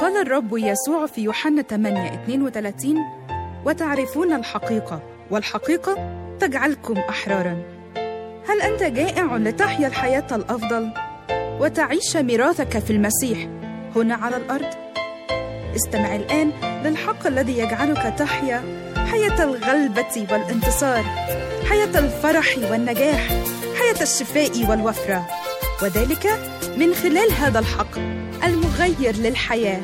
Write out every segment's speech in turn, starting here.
قال الرب يسوع في يوحنا 8 32 وتعرفون الحقيقة والحقيقة تجعلكم أحرارا هل أنت جائع لتحيا الحياة الأفضل وتعيش ميراثك في المسيح هنا على الأرض؟ استمع الآن للحق الذي يجعلك تحيا حياة الغلبة والانتصار حياة الفرح والنجاح حياة الشفاء والوفرة وذلك من خلال هذا الحق المغير للحياه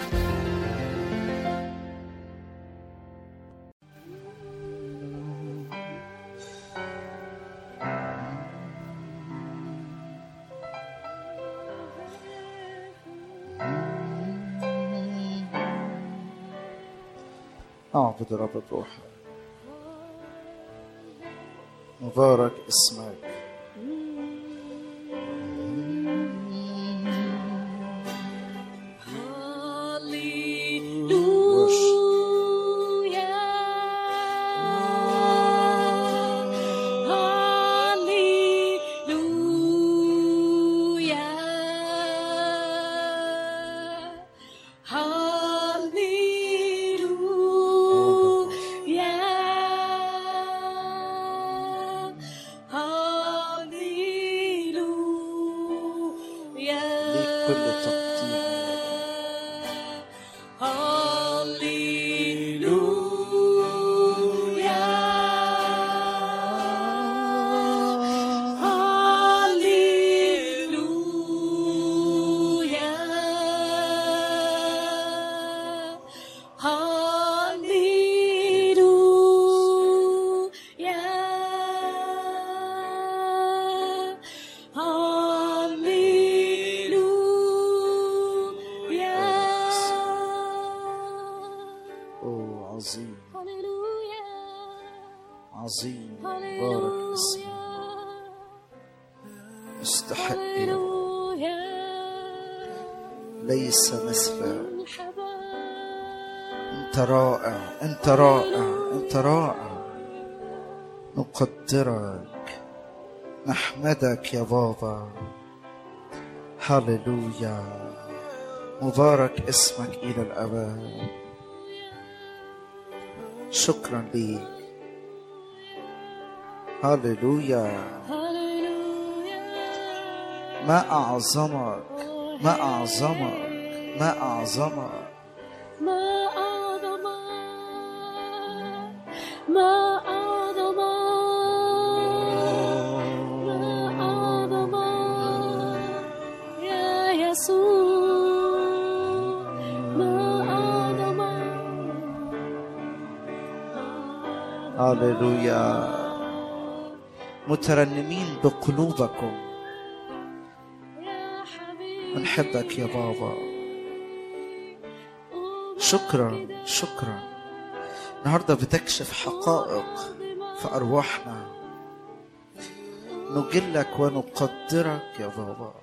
اعبد رب بروحك مبارك اسمك ليك كل تقدير اوه عظيم عظيم مبارك اسمك مستحق يا رب. ليس مثلك انت رائع انت رائع انت رائع نقدرك نحمدك يا بابا هللويا مبارك اسمك الى الابد شكرا ليك هللويا ما اعظمك ما اعظمك ما اعظمك ما أعظم ما أعظم ما أعظم يا يسوع ما أعظم هللويا مترنمين بقلوبكم يا حبيبي بنحبك يا بابا شكرا شكرا النهارده بتكشف حقائق في ارواحنا نجلك ونقدرك يا بابا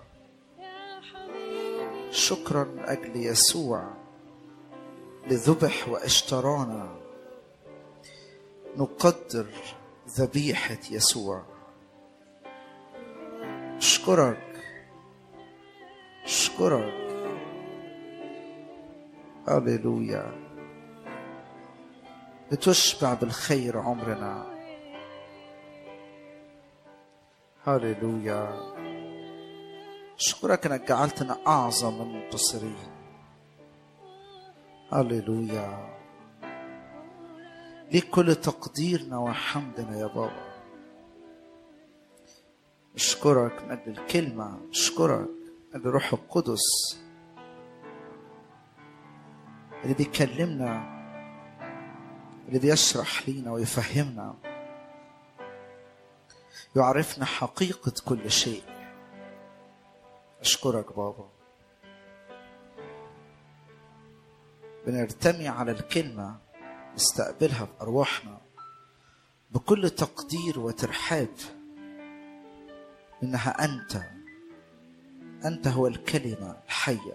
شكرا من اجل يسوع لذبح واشترانا نقدر ذبيحه يسوع اشكرك اشكرك هللويا بتشبع بالخير عمرنا هللويا اشكرك انك جعلتنا اعظم من المنتصرين هللويا ليك كل تقديرنا وحمدنا يا بابا اشكرك من اجل الكلمه اشكرك من اجل روح القدس اللي بيكلمنا اللي بيشرح لينا ويفهمنا يعرفنا حقيقة كل شيء أشكرك بابا بنرتمي على الكلمة نستقبلها بأرواحنا بكل تقدير وترحاب إنها أنت أنت هو الكلمة الحية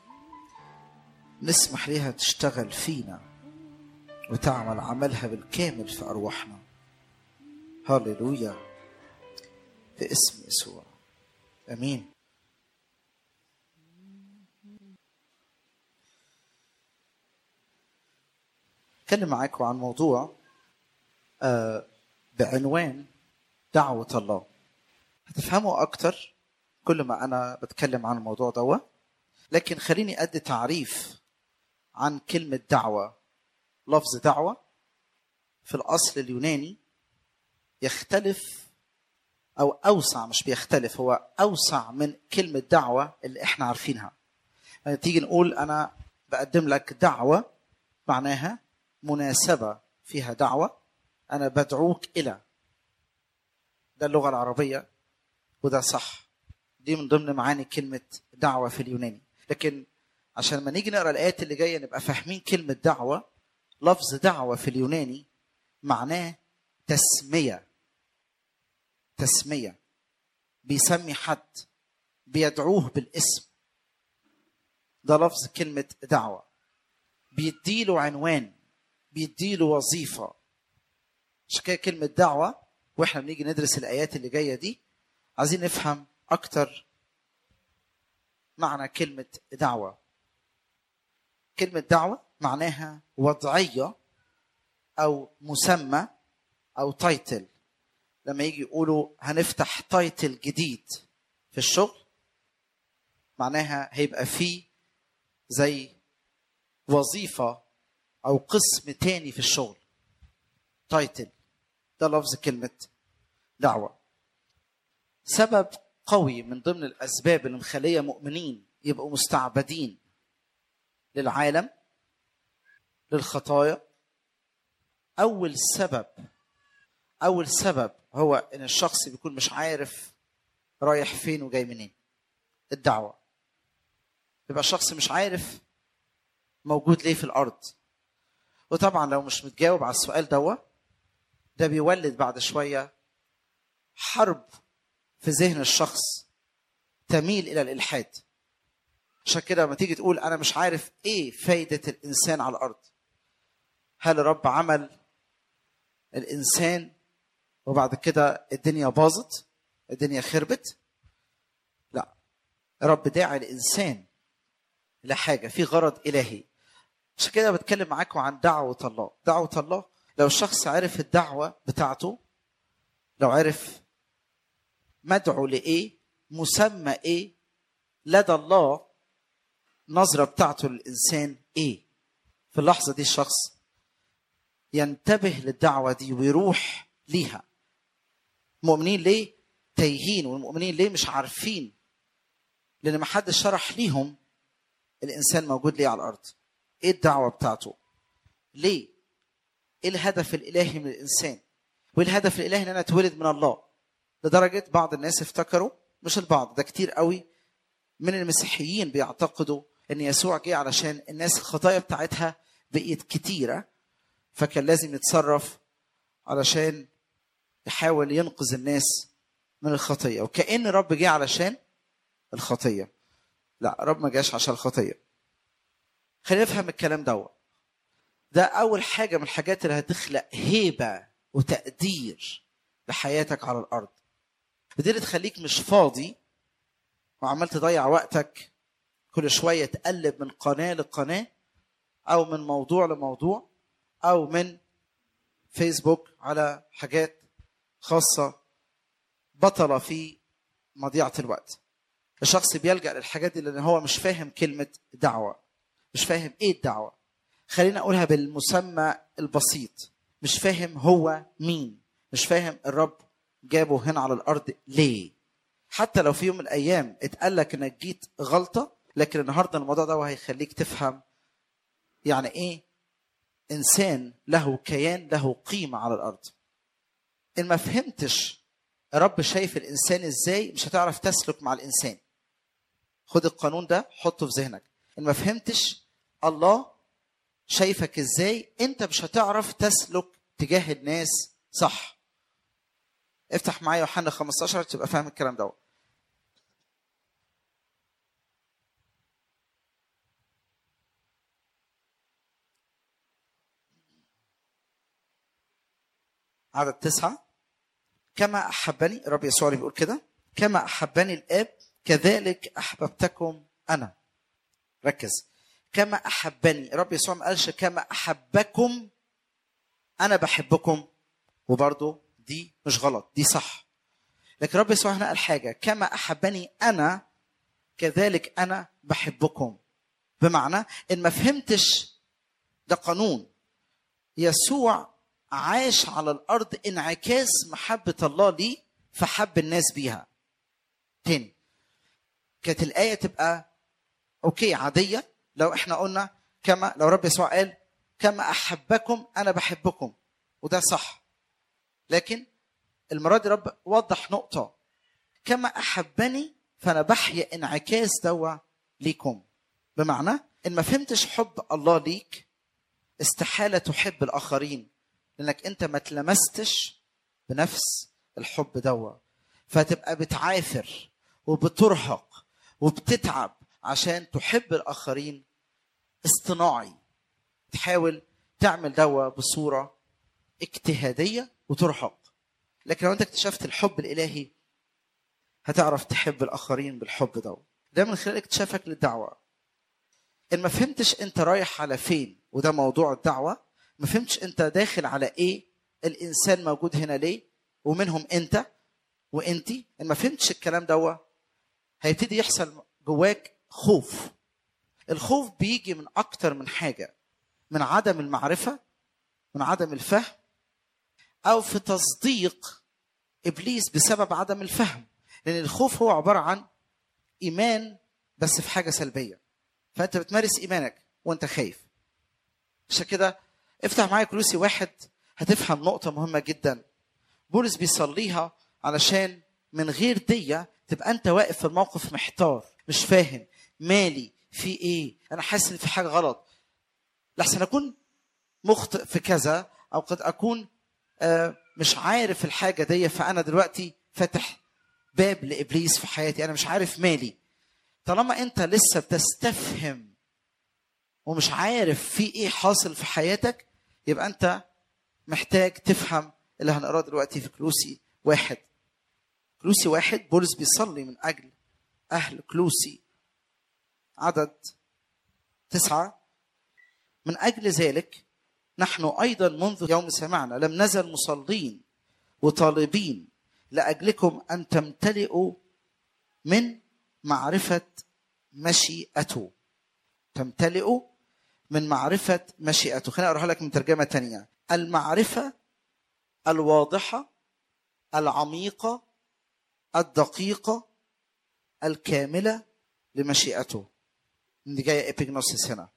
نسمح لها تشتغل فينا وتعمل عملها بالكامل في أرواحنا هللويا باسم يسوع امين اتكلم معاكم عن موضوع آه، بعنوان دعوة الله هتفهموا أكتر كل ما أنا بتكلم عن الموضوع دوا لكن خليني أدي تعريف عن كلمة دعوة لفظ دعوة في الأصل اليوناني يختلف أو أوسع مش بيختلف هو أوسع من كلمة دعوة اللي إحنا عارفينها يعني تيجي نقول أنا بقدم لك دعوة معناها مناسبة فيها دعوة أنا بدعوك إلى ده اللغة العربية وده صح دي من ضمن معاني كلمة دعوة في اليوناني لكن عشان ما نيجي نقرا الآيات اللي جاية نبقى فاهمين كلمة دعوة لفظ دعوة في اليوناني معناه تسمية تسمية بيسمي حد بيدعوه بالاسم ده لفظ كلمة دعوة بيديله عنوان بيديله وظيفة عشان كده كلمة دعوة واحنا بنيجي ندرس الآيات اللي جاية دي عايزين نفهم أكتر معنى كلمة دعوة كلمة دعوة معناها وضعية أو مسمى أو تايتل لما يجي يقولوا هنفتح تايتل جديد في الشغل معناها هيبقى فيه زي وظيفة أو قسم تاني في الشغل تايتل ده لفظ كلمة دعوة سبب قوي من ضمن الأسباب اللي مخلية مؤمنين يبقوا مستعبدين للعالم للخطايا أول سبب أول سبب هو إن الشخص بيكون مش عارف رايح فين وجاي منين الدعوة يبقى الشخص مش عارف موجود ليه في الأرض وطبعا لو مش متجاوب على السؤال دوا ده بيولد بعد شوية حرب في ذهن الشخص تميل إلى الإلحاد عشان كده لما تيجي تقول أنا مش عارف إيه فايدة الإنسان على الأرض هل الرب عمل الإنسان وبعد كده الدنيا باظت الدنيا خربت لا رب داعي الإنسان لحاجة في غرض إلهي عشان كده بتكلم معاكم عن دعوة الله دعوة الله لو الشخص عرف الدعوة بتاعته لو عرف مدعو لإيه مسمى إيه لدى الله نظرة بتاعته للإنسان إيه في اللحظة دي الشخص ينتبه للدعوة دي ويروح ليها المؤمنين ليه تايهين والمؤمنين ليه مش عارفين لأن ما حدش شرح ليهم الإنسان موجود ليه على الأرض إيه الدعوة بتاعته ليه ايه الهدف الالهي من الانسان وايه الهدف الالهي ان انا اتولد من الله لدرجه بعض الناس افتكروا مش البعض ده كتير قوي من المسيحيين بيعتقدوا ان يسوع جه علشان الناس الخطايا بتاعتها بقيت كتيره فكان لازم يتصرف علشان يحاول ينقذ الناس من الخطيه وكأن الرب جه علشان الخطيه لا رب ما جاش عشان الخطيه خلينا نفهم الكلام دوت ده اول حاجه من الحاجات اللي هتخلق هيبه وتقدير لحياتك على الارض ودي اللي تخليك مش فاضي وعمال تضيع وقتك كل شويه تقلب من قناه لقناه او من موضوع لموضوع او من فيسبوك على حاجات خاصه بطله في مضيعه الوقت الشخص بيلجا للحاجات دي لان هو مش فاهم كلمه دعوه مش فاهم ايه الدعوه خلينا اقولها بالمسمى البسيط مش فاهم هو مين مش فاهم الرب جابه هنا على الارض ليه حتى لو في يوم من الايام اتقال لك انك جيت غلطه لكن النهارده الموضوع ده هيخليك تفهم يعني ايه انسان له كيان له قيمه على الارض ان ما فهمتش الرب شايف الانسان ازاي مش هتعرف تسلك مع الانسان خد القانون ده حطه في ذهنك ان ما فهمتش الله شايفك ازاي انت مش هتعرف تسلك تجاه الناس صح افتح معايا يوحنا 15 تبقى فاهم الكلام ده عدد تسعة كما أحبني الرب يسوع اللي بيقول كده كما أحبني الآب كذلك أحببتكم أنا ركز كما أحبني الرب يسوع ما قالش كما أحبكم انا بحبكم وبرضه دي مش غلط دي صح لكن رب يسوع هنا قال حاجه كما احبني انا كذلك انا بحبكم بمعنى ان ما فهمتش ده قانون يسوع عاش على الارض انعكاس محبه الله ليه فحب الناس بيها تاني كانت الايه تبقى اوكي عاديه لو احنا قلنا كما لو رب يسوع قال كما احبكم انا بحبكم وده صح لكن المره دي رب وضح نقطه كما احبني فانا بحيا انعكاس دوا ليكم بمعنى ان ما فهمتش حب الله ليك استحاله تحب الاخرين لانك انت ما تلمستش بنفس الحب دوا فتبقى بتعافر وبترهق وبتتعب عشان تحب الاخرين اصطناعي تحاول تعمل دوا بصوره اجتهاديه وترهق لكن لو انت اكتشفت الحب الالهي هتعرف تحب الاخرين بالحب ده ده من خلال اكتشافك للدعوه ان ما فهمتش انت رايح على فين وده موضوع الدعوه ما فهمتش انت داخل على ايه الانسان موجود هنا ليه ومنهم انت وانتي ان ما فهمتش الكلام ده هيبتدي يحصل جواك خوف الخوف بيجي من اكتر من حاجه من عدم المعرفه من عدم الفهم او في تصديق ابليس بسبب عدم الفهم لان الخوف هو عباره عن ايمان بس في حاجه سلبيه فانت بتمارس ايمانك وانت خايف عشان كده افتح معايا كلوسي واحد هتفهم نقطه مهمه جدا بولس بيصليها علشان من غير دي تبقى انت واقف في الموقف محتار مش فاهم مالي في ايه انا حاسس ان في حاجه غلط لحسن اكون مخطئ في كذا او قد اكون آه، مش عارف الحاجه دي فانا دلوقتي فاتح باب لابليس في حياتي انا مش عارف مالي طالما انت لسه بتستفهم ومش عارف في ايه حاصل في حياتك يبقى انت محتاج تفهم اللي هنقراه دلوقتي في كلوسي واحد كلوسي واحد بولس بيصلي من اجل اهل كلوسي عدد تسعه من اجل ذلك نحن ايضا منذ يوم سمعنا لم نزل مصلين وطالبين لاجلكم ان تمتلئوا من معرفه مشيئته تمتلئوا من معرفه مشيئته خليني اقراها لك من ترجمه تانية المعرفه الواضحه العميقه الدقيقه الكامله لمشيئته دي جايه ابيجنوسيس هنا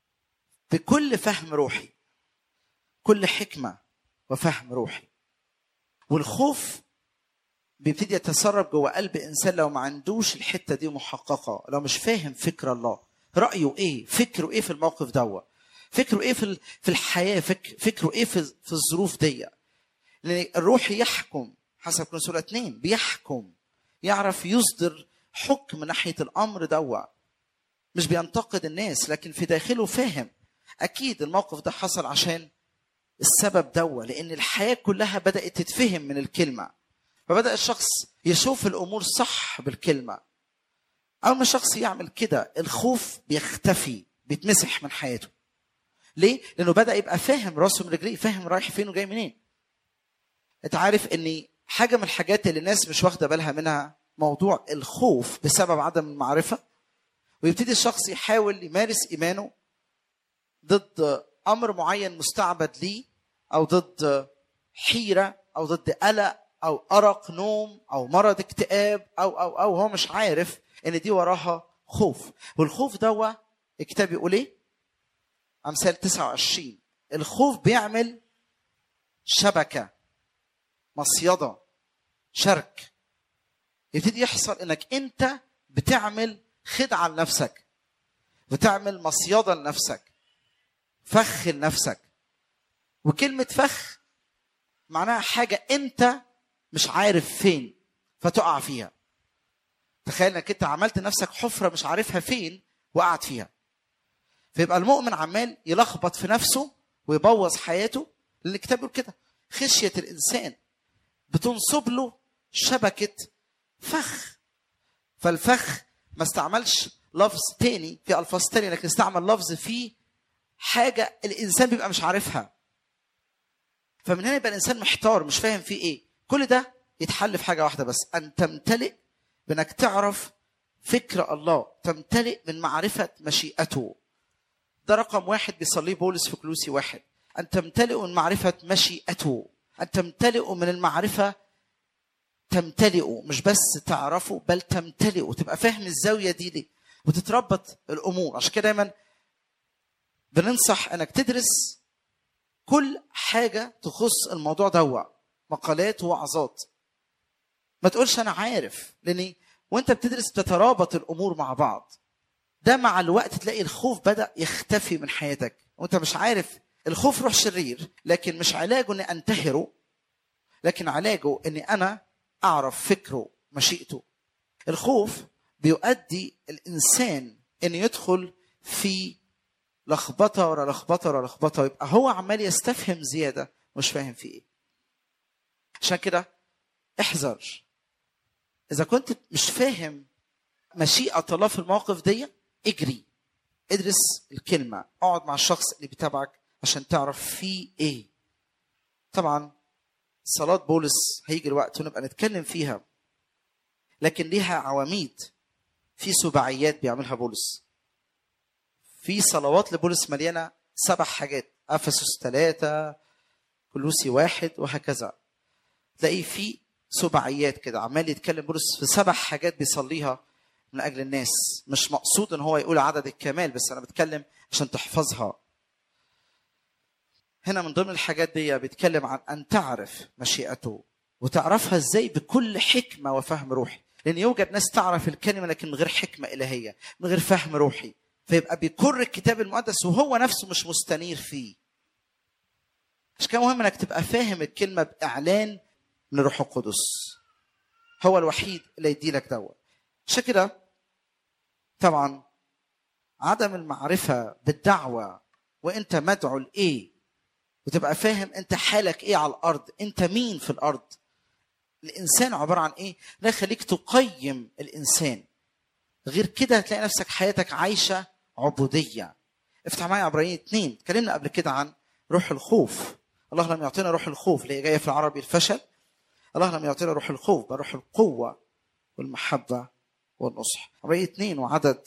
بكل فهم روحي كل حكمه وفهم روحي والخوف بيبتدي يتسرب جوه قلب انسان لو ما عندوش الحته دي محققه لو مش فاهم فكر الله رايه ايه فكره ايه في الموقف دوا فكره ايه في ال- في الحياه فك فكره ايه في في الظروف دي لان الروح يحكم حسب كنسولة اتنين بيحكم يعرف يصدر حكم ناحيه الامر دوا مش بينتقد الناس لكن في داخله فاهم اكيد الموقف ده حصل عشان السبب دوا لان الحياه كلها بدات تتفهم من الكلمه فبدا الشخص يشوف الامور صح بالكلمه اول ما الشخص يعمل كده الخوف بيختفي بيتمسح من حياته ليه لانه بدا يبقى فاهم راسه من رجليه فاهم رايح فين وجاي منين انت عارف ان حاجه من الحاجات اللي الناس مش واخده بالها منها موضوع الخوف بسبب عدم المعرفه ويبتدي الشخص يحاول يمارس ايمانه ضد امر معين مستعبد ليه او ضد حيره او ضد قلق او ارق نوم او مرض اكتئاب او او او هو مش عارف ان دي وراها خوف والخوف دوا الكتاب يقول ايه امثال 29 الخوف بيعمل شبكه مصيده شرك يبتدي يحصل انك انت بتعمل خدعه لنفسك بتعمل مصيده لنفسك فخ لنفسك وكلمه فخ معناها حاجه انت مش عارف فين فتقع فيها تخيل انك انت عملت لنفسك حفره مش عارفها فين وقعت فيها فيبقى المؤمن عمال يلخبط في نفسه ويبوظ حياته لان الكتاب بيقول كده خشيه الانسان بتنصب له شبكه فخ فالفخ ما استعملش لفظ تاني في الفاظ تانية لكن استعمل لفظ فيه حاجه الانسان بيبقى مش عارفها فمن هنا يبقى الانسان محتار مش فاهم فيه ايه كل ده يتحل في حاجه واحده بس ان تمتلئ بانك تعرف فكر الله تمتلئ من معرفه مشيئته ده رقم واحد بيصليه بولس في كلوسي واحد ان تمتلئ من معرفه مشيئته ان تمتلئ من المعرفه تمتلئوا مش بس تعرفوا بل تمتلئوا تبقى فاهم الزاويه دي ليه وتتربط الامور عشان كده دايما بننصح انك تدرس كل حاجه تخص الموضوع دوا مقالات ووعظات ما تقولش انا عارف لان وانت بتدرس بتترابط الامور مع بعض ده مع الوقت تلاقي الخوف بدا يختفي من حياتك وانت مش عارف الخوف روح شرير لكن مش علاجه اني انتهره لكن علاجه اني انا اعرف فكره مشيئته الخوف بيؤدي الانسان ان يدخل في لخبطه ورا لخبطه ورا لخبطه ويبقى هو عمال يستفهم زياده مش فاهم في ايه عشان كده احذر اذا كنت مش فاهم مشيئه الله في المواقف دي اجري ادرس الكلمه اقعد مع الشخص اللي بيتابعك عشان تعرف فيه ايه طبعا صلاة بولس هيجي الوقت ونبقى نتكلم فيها لكن ليها عواميد في سباعيات بيعملها بولس في صلوات لبولس مليانة سبع حاجات أفسس ثلاثة كلوسي واحد وهكذا تلاقيه في سباعيات كده عمال يتكلم بولس في سبع حاجات بيصليها من أجل الناس مش مقصود إن هو يقول عدد الكمال بس أنا بتكلم عشان تحفظها هنا من ضمن الحاجات دي بيتكلم عن ان تعرف مشيئته وتعرفها ازاي بكل حكمه وفهم روحي لان يوجد ناس تعرف الكلمه لكن من غير حكمه الهيه من غير فهم روحي فيبقى بيكر الكتاب المقدس وهو نفسه مش مستنير فيه عشان كده مهم انك تبقى فاهم الكلمه باعلان من الروح القدس هو الوحيد اللي يدي لك دوت عشان كده طبعا عدم المعرفه بالدعوه وانت مدعو لايه وتبقى فاهم انت حالك ايه على الارض انت مين في الارض الانسان عباره عن ايه ده يخليك تقيم الانسان غير كده هتلاقي نفسك حياتك عايشه عبوديه افتح معايا عبرانيين اتنين اتكلمنا قبل كده عن روح الخوف الله لم يعطينا روح الخوف اللي هي جايه في العربي الفشل الله لم يعطينا روح الخوف بل روح القوه والمحبه والنصح عبرانيين اتنين وعدد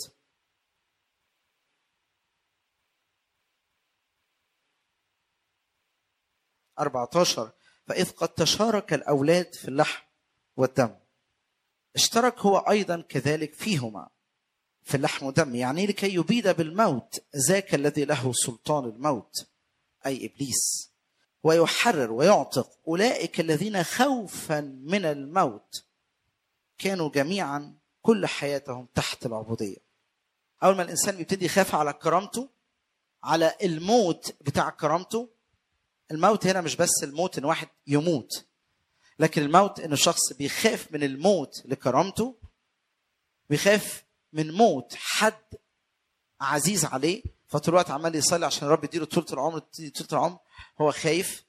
14 فإذ قد تشارك الأولاد في اللحم والدم اشترك هو أيضا كذلك فيهما في اللحم والدم يعني لكي يبيد بالموت ذاك الذي له سلطان الموت أي إبليس ويحرر ويعتق أولئك الذين خوفا من الموت كانوا جميعا كل حياتهم تحت العبودية أول ما الإنسان بيبتدي يخاف على كرامته على الموت بتاع كرامته الموت هنا مش بس الموت ان واحد يموت لكن الموت ان الشخص بيخاف من الموت لكرامته بيخاف من موت حد عزيز عليه فطول الوقت عمال يصلي عشان الرب يديله طولة العمر تدي طولة العمر هو خايف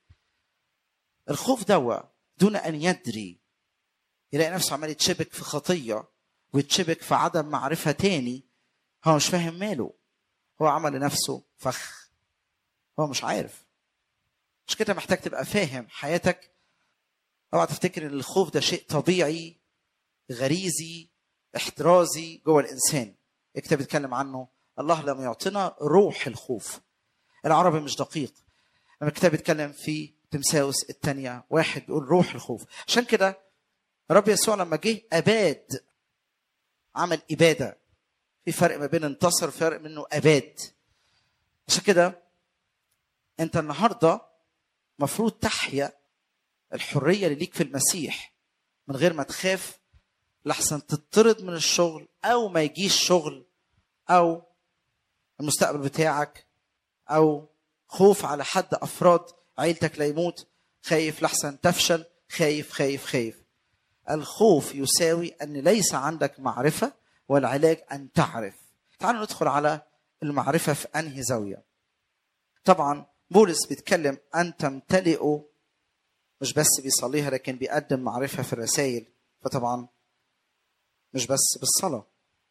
الخوف دوا دون ان يدري يلاقي نفسه عمال يتشبك في خطية ويتشبك في عدم معرفة تاني هو مش فاهم ماله هو عمل لنفسه فخ هو مش عارف مش كده محتاج تبقى فاهم حياتك اوعى تفتكر ان الخوف ده شيء طبيعي غريزي احترازي جوه الانسان الكتاب بيتكلم عنه الله لم يعطينا روح الخوف العربي مش دقيق لما الكتاب بيتكلم في تمساوس الثانية واحد بيقول روح الخوف عشان كده رب يسوع لما جه أباد عمل إبادة في فرق ما بين انتصر وفرق منه أباد عشان كده أنت النهارده مفروض تحيا الحريه اللي ليك في المسيح من غير ما تخاف لحسن تطرد من الشغل او ما يجيش شغل او المستقبل بتاعك او خوف على حد افراد عيلتك لا يموت خايف لحسن تفشل خايف خايف خايف الخوف يساوي ان ليس عندك معرفه والعلاج ان تعرف تعالوا ندخل على المعرفه في انهي زاويه طبعا بولس بيتكلم ان تمتلئوا مش بس بيصليها لكن بيقدم معرفه في الرسائل فطبعا مش بس بالصلاه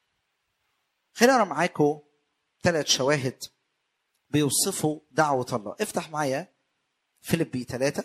خلينا اقرا معاكم ثلاث شواهد بيوصفوا دعوه الله افتح معايا فيليبي ثلاثة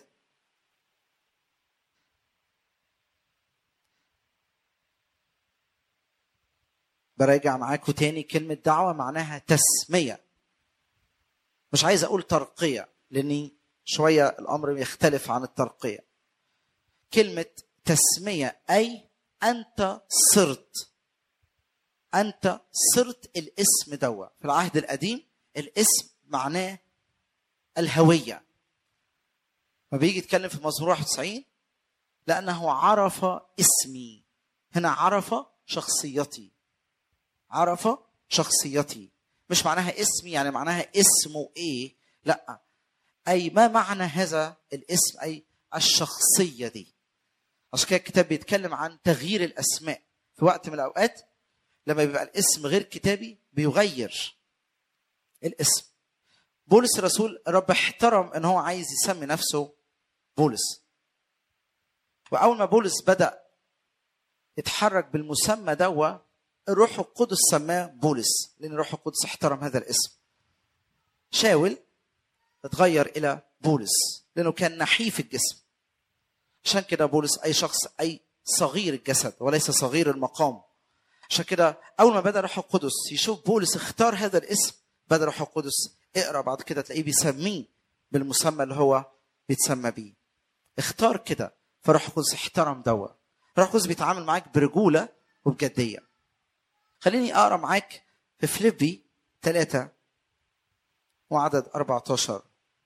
براجع معاكم تاني كلمة دعوة معناها تسمية مش عايز أقول ترقية لأني شوية الأمر يختلف عن الترقية كلمة تسمية أي أنت صرت أنت صرت الاسم دوا في العهد القديم الاسم معناه الهوية ما بيجي يتكلم في مزمور 91 لأنه عرف اسمي هنا عرف شخصيتي عرف شخصيتي مش معناها اسمي يعني معناها اسمه ايه لا اي ما معنى هذا الاسم اي الشخصيه دي عشان كده الكتاب بيتكلم عن تغيير الاسماء في وقت من الاوقات لما بيبقى الاسم غير كتابي بيغير الاسم بولس الرسول رب احترم ان هو عايز يسمي نفسه بولس واول ما بولس بدا يتحرك بالمسمى دوا الروح القدس سماه بولس لان الروح القدس احترم هذا الاسم شاول اتغير الى بولس لانه كان نحيف الجسم عشان كده بولس اي شخص اي صغير الجسد وليس صغير المقام عشان كده اول ما بدا الروح القدس يشوف بولس اختار هذا الاسم بدا الروح القدس اقرا بعد كده تلاقيه بيسميه بالمسمى اللي هو بيتسمى بيه اختار كده فالروح القدس احترم دوا الروح القدس بيتعامل معاك برجوله وبجديه خليني اقرا معاك في فليبي ثلاثة وعدد 14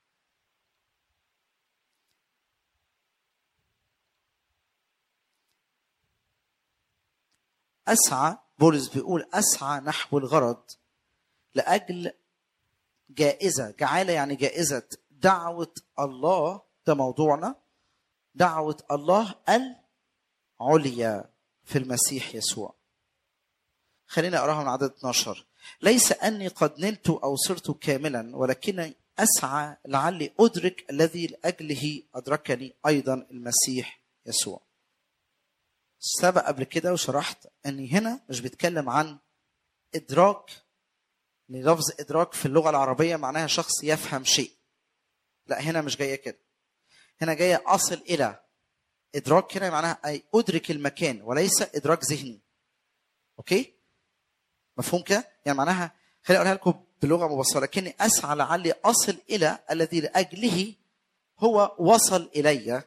أسعى بولس بيقول أسعى نحو الغرض لأجل جائزة جعالة يعني جائزة دعوة الله ده موضوعنا دعوة الله العليا في المسيح يسوع خليني اقراها من عدد 12 ليس اني قد نلت او صرت كاملا ولكني اسعى لعلي ادرك الذي لاجله ادركني ايضا المسيح يسوع سبق قبل كده وشرحت اني هنا مش بيتكلم عن ادراك لفظ ادراك في اللغه العربيه معناها شخص يفهم شيء لا هنا مش جايه كده هنا جايه اصل الى ادراك هنا معناها اي ادرك المكان وليس ادراك ذهني اوكي مفهوم كده؟ يعني معناها خليني اقولها لكم بلغه مبسطه لكني اسعى لعلي اصل الى الذي لاجله هو وصل الي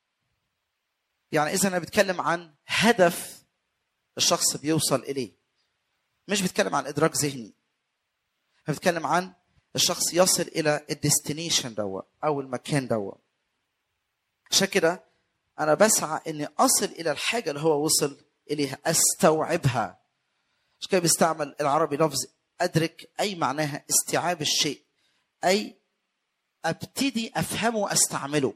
يعني اذا انا بتكلم عن هدف الشخص بيوصل اليه مش بتكلم عن ادراك ذهني انا بتكلم عن الشخص يصل الى الديستنيشن دوا او المكان دوا عشان كده انا بسعى اني اصل الى الحاجه اللي هو وصل اليها استوعبها مش كده بيستعمل العربي لفظ ادرك اي معناها استيعاب الشيء اي ابتدي افهمه واستعمله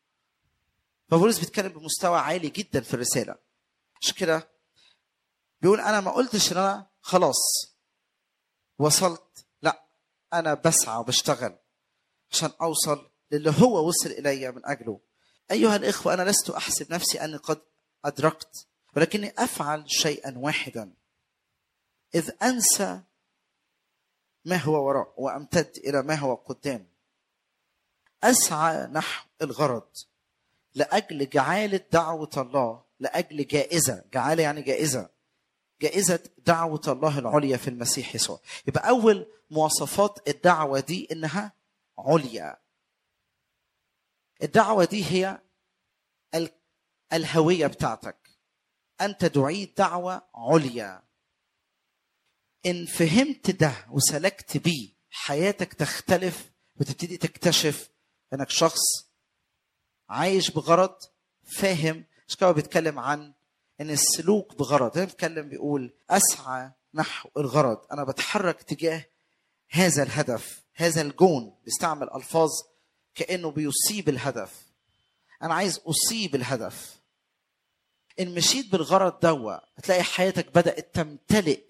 فبولس بيتكلم بمستوى عالي جدا في الرساله عشان كده بيقول انا ما قلتش ان انا خلاص وصلت لا انا بسعى وبشتغل عشان اوصل للي هو وصل الي من اجله ايها الاخوه انا لست احسب نفسي اني قد ادركت ولكني افعل شيئا واحدا إذ أنسى ما هو وراء وأمتد إلى ما هو قدام أسعى نحو الغرض لأجل جعالة دعوة الله لأجل جائزة جعالة يعني جائزة جائزة دعوة الله العليا في المسيح يسوع يبقى أول مواصفات الدعوة دي إنها عليا الدعوة دي هي ال- الهوية بتاعتك أنت دعيت دعوة عليا ان فهمت ده وسلكت بيه حياتك تختلف وتبتدي تكتشف انك شخص عايش بغرض فاهم مش كده هو بيتكلم عن ان السلوك بغرض هنا بيتكلم بيقول اسعى نحو الغرض انا بتحرك تجاه هذا الهدف هذا الجون بيستعمل الفاظ كانه بيصيب الهدف انا عايز اصيب الهدف ان مشيت بالغرض دوا هتلاقي حياتك بدات تمتلئ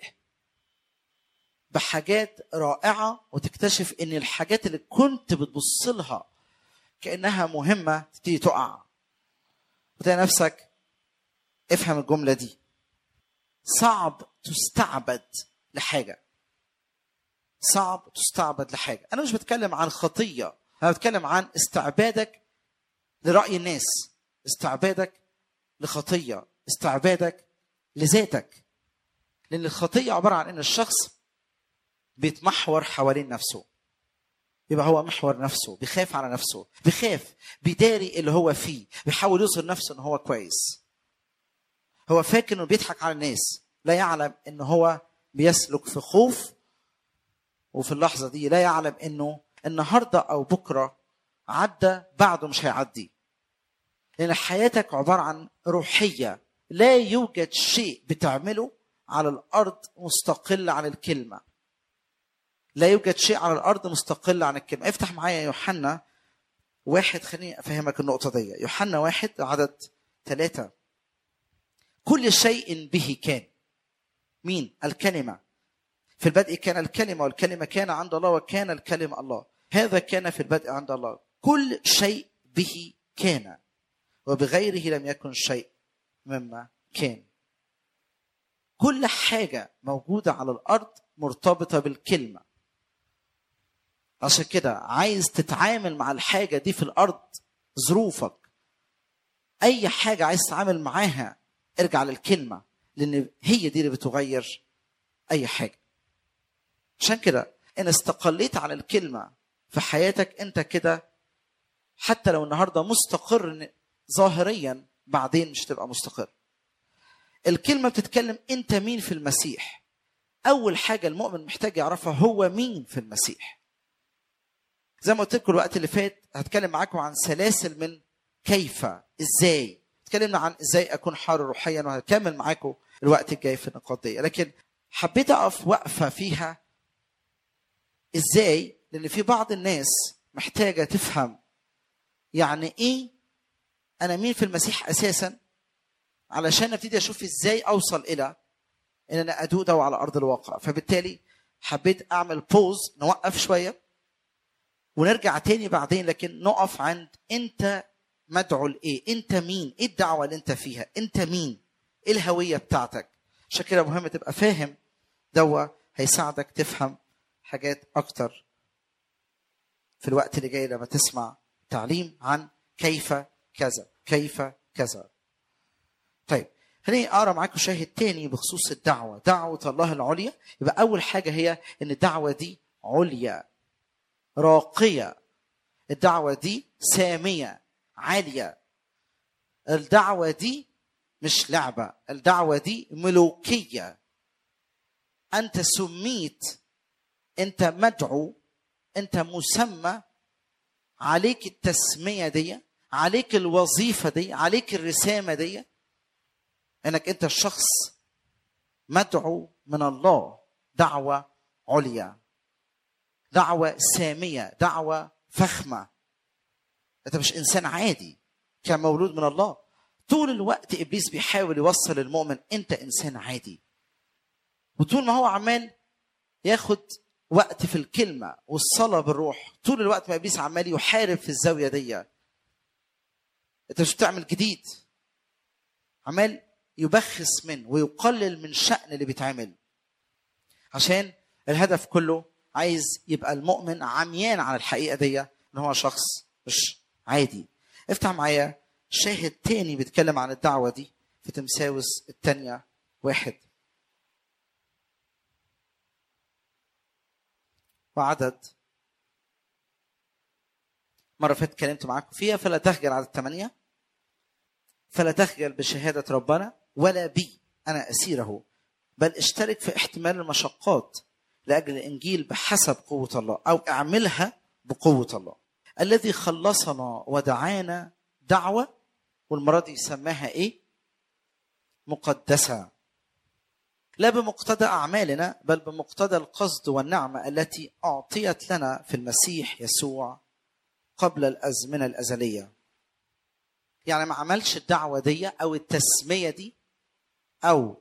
بحاجات رائعه وتكتشف ان الحاجات اللي كنت بتبص لها كانها مهمه تبتدي تقع وتلاقي نفسك افهم الجمله دي صعب تستعبد لحاجه صعب تستعبد لحاجه انا مش بتكلم عن خطيه انا انا بتكلم عن استعبادك لراي الناس استعبادك لخطيه استعبادك لذاتك لان الخطيه عباره عن ان الشخص بيتمحور حوالين نفسه يبقى هو محور نفسه بيخاف على نفسه بيخاف بيداري اللي هو فيه بيحاول يظهر نفسه ان هو كويس هو فاكر انه بيضحك على الناس لا يعلم ان هو بيسلك في خوف وفي اللحظه دي لا يعلم انه النهارده او بكره عدى بعده مش هيعدي لان حياتك عباره عن روحيه لا يوجد شيء بتعمله على الارض مستقل عن الكلمه لا يوجد شيء على الارض مستقل عن الكلمه افتح معايا يوحنا واحد خليني افهمك النقطه دي يوحنا واحد عدد ثلاثة كل شيء به كان مين الكلمه في البدء كان الكلمه والكلمه كان عند الله وكان الكلمه الله هذا كان في البدء عند الله كل شيء به كان وبغيره لم يكن شيء مما كان كل حاجه موجوده على الارض مرتبطه بالكلمه عشان كده عايز تتعامل مع الحاجه دي في الارض ظروفك اي حاجه عايز تتعامل معاها ارجع للكلمه لان هي دي اللي بتغير اي حاجه عشان كده ان استقليت على الكلمه في حياتك انت كده حتى لو النهارده مستقر ظاهريا بعدين مش تبقى مستقر الكلمه بتتكلم انت مين في المسيح اول حاجه المؤمن محتاج يعرفها هو مين في المسيح زي ما قلت لكم الوقت اللي فات هتكلم معاكم عن سلاسل من كيف ازاي اتكلمنا عن ازاي اكون حار روحيا وهكمل معاكم الوقت الجاي في النقاط دي لكن حبيت اقف وقفه فيها ازاي لان في بعض الناس محتاجه تفهم يعني ايه انا مين في المسيح اساسا علشان ابتدي اشوف ازاي اوصل الى ان انا ادوق ده على ارض الواقع فبالتالي حبيت اعمل بوز نوقف شويه ونرجع تاني بعدين لكن نقف عند انت مدعو لايه انت مين ايه الدعوه اللي انت فيها انت مين ايه الهويه بتاعتك عشان كده مهم تبقى فاهم دوا هيساعدك تفهم حاجات اكتر في الوقت اللي جاي لما تسمع تعليم عن كيف كذا كيف كذا طيب خليني اقرا معاكم شاهد تاني بخصوص الدعوه دعوه الله العليا يبقى اول حاجه هي ان الدعوه دي عليا راقيه الدعوه دي ساميه عاليه الدعوه دي مش لعبه الدعوه دي ملوكيه انت سميت انت مدعو انت مسمى عليك التسميه دي عليك الوظيفه دي عليك الرسامه دي انك انت الشخص مدعو من الله دعوه عليا دعوه ساميه دعوه فخمه انت مش انسان عادي كان مولود من الله طول الوقت ابليس بيحاول يوصل المؤمن انت انسان عادي وطول ما هو عمال ياخد وقت في الكلمه والصلاه بالروح طول الوقت ما ابليس عمال يحارب في الزاويه دي انت مش بتعمل جديد عمال يبخس من ويقلل من شأن اللي بيتعمل عشان الهدف كله عايز يبقى المؤمن عميان على الحقيقة دي ان هو شخص مش عادي افتح معايا شاهد تاني بيتكلم عن الدعوة دي في تمساوس التانية واحد وعدد مرة فاتت اتكلمت معاكم فيها فلا تخجل عدد ثمانية فلا تخجل بشهادة ربنا ولا بي أنا أسيره بل اشترك في احتمال المشقات لأجل الإنجيل بحسب قوة الله أو اعملها بقوة الله الذي خلصنا ودعانا دعوة والمرة دي سماها إيه؟ مقدسة لا بمقتضى أعمالنا بل بمقتضى القصد والنعمة التي أعطيت لنا في المسيح يسوع قبل الأزمنة الأزلية يعني ما عملش الدعوة دي أو التسمية دي أو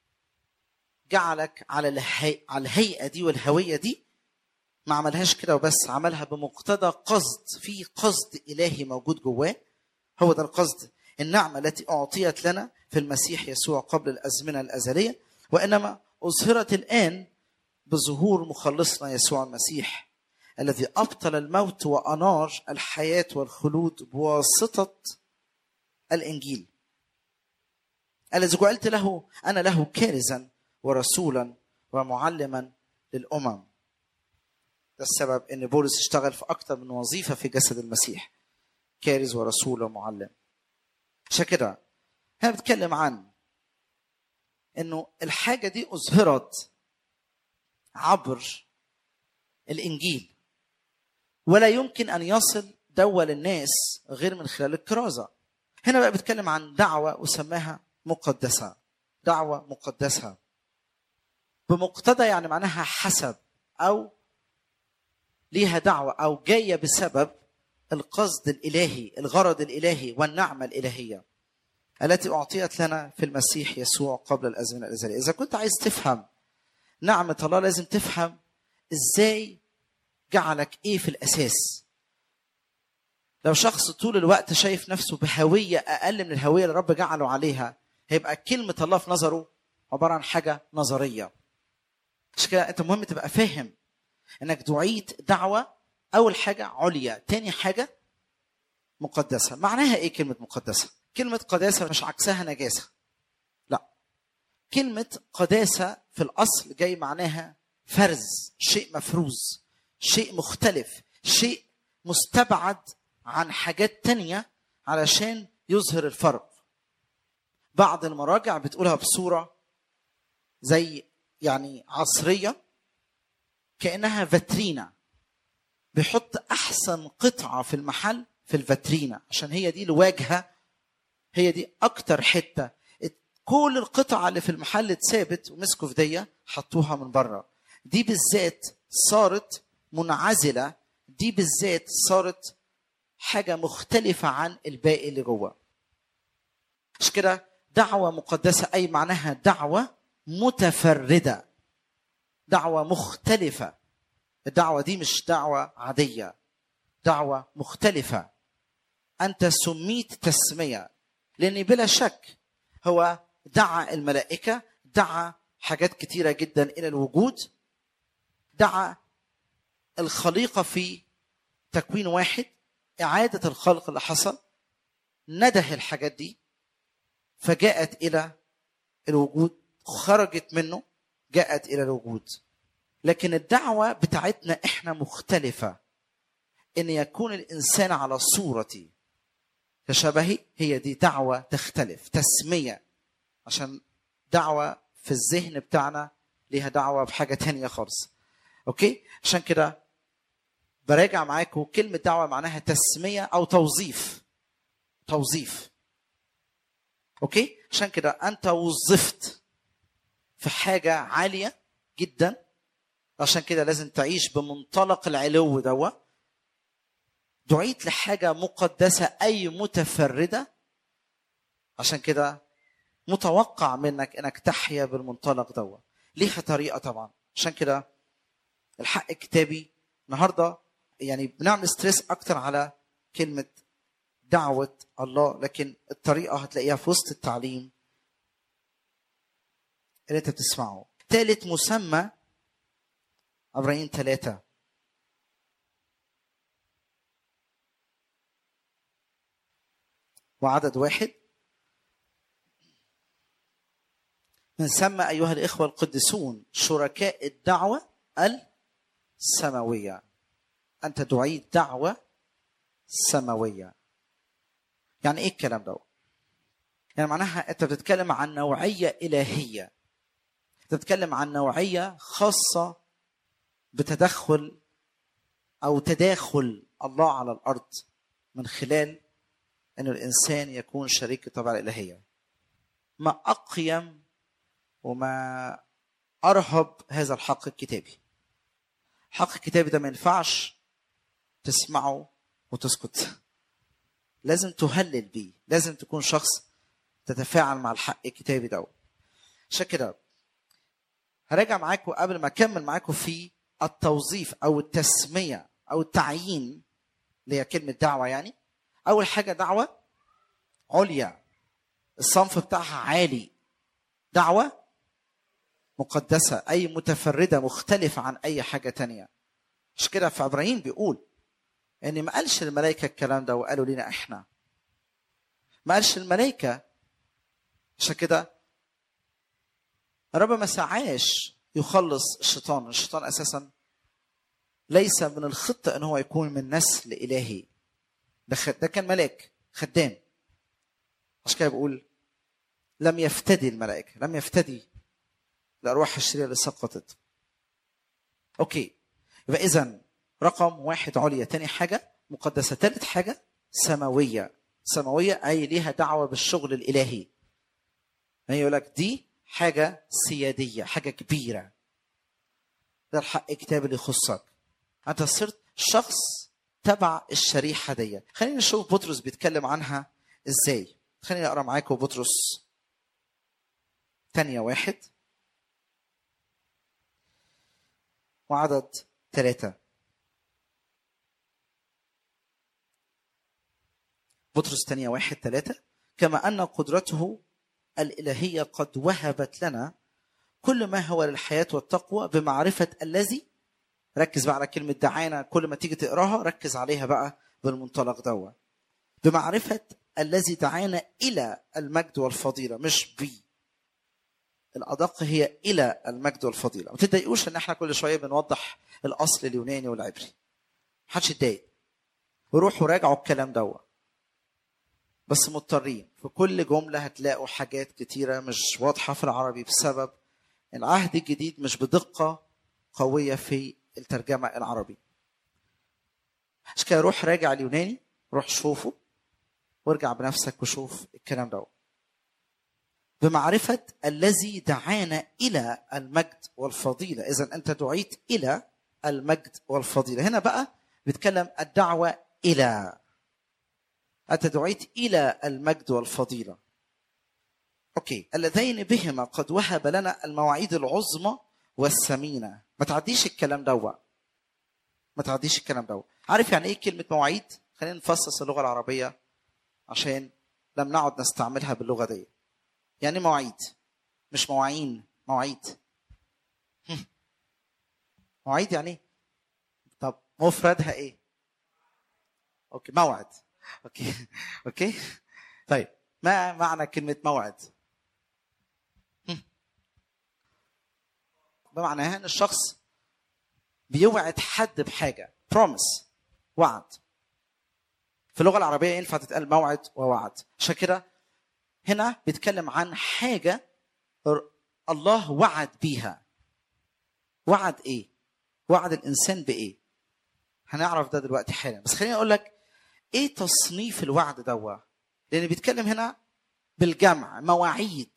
جعلك على الهي... على الهيئة دي والهوية دي ما عملهاش كده وبس عملها بمقتضى قصد في قصد إلهي موجود جواه هو ده القصد النعمة التي أعطيت لنا في المسيح يسوع قبل الأزمنة الأزلية وإنما أظهرت الآن بظهور مخلصنا يسوع المسيح الذي ابطل الموت وانار الحياه والخلود بواسطه الانجيل الذي جعلت له انا له كارزا ورسولا ومعلما للامم ده السبب ان بولس اشتغل في اكتر من وظيفه في جسد المسيح كارز ورسول ومعلم عشان كده هنا بتكلم عن انه الحاجه دي اظهرت عبر الانجيل ولا يمكن ان يصل دوا للناس غير من خلال الكرازه هنا بقى بيتكلم عن دعوه وسماها مقدسه دعوه مقدسه بمقتضى يعني معناها حسب او ليها دعوه او جايه بسبب القصد الالهي الغرض الالهي والنعمه الالهيه التي اعطيت لنا في المسيح يسوع قبل الازمنه الازليه اذا كنت عايز تفهم نعمه الله لازم تفهم ازاي جعلك ايه في الاساس لو شخص طول الوقت شايف نفسه بهويه اقل من الهويه اللي رب جعله عليها هيبقى كلمه الله في نظره عباره عن حاجه نظريه عشان كده انت مهم تبقى فاهم انك دعيت دعوه اول حاجه عليا تاني حاجه مقدسه معناها ايه كلمه مقدسه كلمه قداسه مش عكسها نجاسه لا كلمه قداسه في الاصل جاي معناها فرز شيء مفروز شيء مختلف شيء مستبعد عن حاجات تانية علشان يظهر الفرق بعض المراجع بتقولها بصورة زي يعني عصرية كأنها فاترينا بيحط أحسن قطعة في المحل في الفاترينا عشان هي دي الواجهة هي دي أكتر حتة كل القطع اللي في المحل اتثابت ومسكوا في دي حطوها من بره دي بالذات صارت منعزلة دي بالذات صارت حاجة مختلفة عن الباقي اللي جوه مش كده دعوة مقدسة أي معناها دعوة متفردة دعوة مختلفة الدعوة دي مش دعوة عادية دعوة مختلفة أنت سميت تسمية لأن بلا شك هو دعا الملائكة دعا حاجات كتيرة جدا إلى الوجود دعا الخليقة في تكوين واحد إعادة الخلق اللي حصل نده الحاجات دي فجاءت إلى الوجود خرجت منه جاءت إلى الوجود لكن الدعوة بتاعتنا إحنا مختلفة إن يكون الإنسان على صورتي كشبهي هي دي دعوة تختلف تسمية عشان دعوة في الذهن بتاعنا ليها دعوة بحاجة تانية خالص أوكي عشان كده براجع معاكم كلمة دعوة معناها تسمية أو توظيف توظيف أوكي عشان كده أنت وظفت في حاجة عالية جدا عشان كده لازم تعيش بمنطلق العلو دوا دعيت لحاجة مقدسة أي متفردة عشان كده متوقع منك انك تحيا بالمنطلق دوا ليها طريقة طبعا عشان كده الحق كتابي النهارده يعني بنعمل ستريس اكتر على كلمة دعوة الله لكن الطريقة هتلاقيها في وسط التعليم اللي انت بتسمعه ثالث مسمى عبرين ثلاثة وعدد واحد من ثم أيها الإخوة القدسون شركاء الدعوة السماوية أنت دعيت دعوة سماوية يعني إيه الكلام ده؟ يعني معناها أنت بتتكلم عن نوعية إلهية تتكلم عن نوعية خاصة بتدخل أو تداخل الله على الأرض من خلال أن الإنسان يكون شريك الطبيعة الإلهية ما أقيم وما أرهب هذا الحق الكتابي الحق الكتابي ده ما ينفعش تسمعه وتسكت لازم تهلل بيه لازم تكون شخص تتفاعل مع الحق الكتابي ده عشان كده هراجع معاكم قبل ما اكمل معاكم في التوظيف او التسميه او التعيين اللي هي كلمه دعوه يعني اول حاجه دعوه عليا الصنف بتاعها عالي دعوه مقدسه اي متفرده مختلفه عن اي حاجه تانية مش كده في ابراهيم بيقول ان ما قالش الملائكه الكلام ده وقالوا لنا احنا ما قالش الملائكه عشان كده الرب ما سعاش يخلص الشيطان الشيطان اساسا ليس من الخطه ان هو يكون من نسل الهي ده خ- ده كان ملاك خدام عشان كده بيقول لم يفتدي الملائكه لم يفتدي الارواح الشريره اللي سقطت اوكي يبقى اذا رقم واحد عليا تاني حاجه مقدسه تالت حاجه سماويه سماويه اي ليها دعوه بالشغل الالهي يعني يقول لك دي حاجه سياديه حاجه كبيره ده الحق كتاب اللي يخصك انت صرت شخص تبع الشريحه دي خلينا نشوف بطرس بيتكلم عنها ازاي خليني اقرا معاكم بطرس ثانيه واحد وعدد ثلاثة بطرس ثانية واحد ثلاثة كما أن قدرته الإلهية قد وهبت لنا كل ما هو للحياة والتقوى بمعرفة الذي ركز بقى على كلمة دعانا كل ما تيجي تقراها ركز عليها بقى بالمنطلق دوا بمعرفة الذي دعانا إلى المجد والفضيلة مش بي الأدق هي إلى المجد والفضيلة ما تتضايقوش إن إحنا كل شوية بنوضح الأصل اليوناني والعبري محدش يتضايق وروحوا راجعوا الكلام دوا بس مضطرين في كل جملة هتلاقوا حاجات كتيرة مش واضحة في العربي بسبب العهد الجديد مش بدقة قوية في الترجمة العربي عشان كده روح راجع اليوناني روح شوفه وارجع بنفسك وشوف الكلام ده بمعرفة الذي دعانا إلى المجد والفضيلة إذا أنت دعيت إلى المجد والفضيلة هنا بقى بيتكلم الدعوة إلى أنت دعيت إلى المجد والفضيلة أوكي اللذين بهما قد وهب لنا المواعيد العظمى والثمينة ما تعديش الكلام دوا ما تعديش الكلام دوا عارف يعني إيه كلمة مواعيد خلينا نفصص اللغة العربية عشان لم نعد نستعملها باللغة دي يعني إيه مواعيد مش مواعين مواعيد هم. مواعيد يعني إيه؟ طب مفردها ايه اوكي موعد اوكي اوكي طيب ما معنى كلمه موعد هم. بمعناها ان الشخص بيوعد حد بحاجه promise وعد في اللغه العربيه ينفع تتقال موعد ووعد عشان كده هنا بيتكلم عن حاجه ر- الله وعد بيها وعد ايه وعد الانسان بايه هنعرف ده دلوقتي حالا بس خليني اقول لك ايه تصنيف الوعد دوا لان بيتكلم هنا بالجمع مواعيد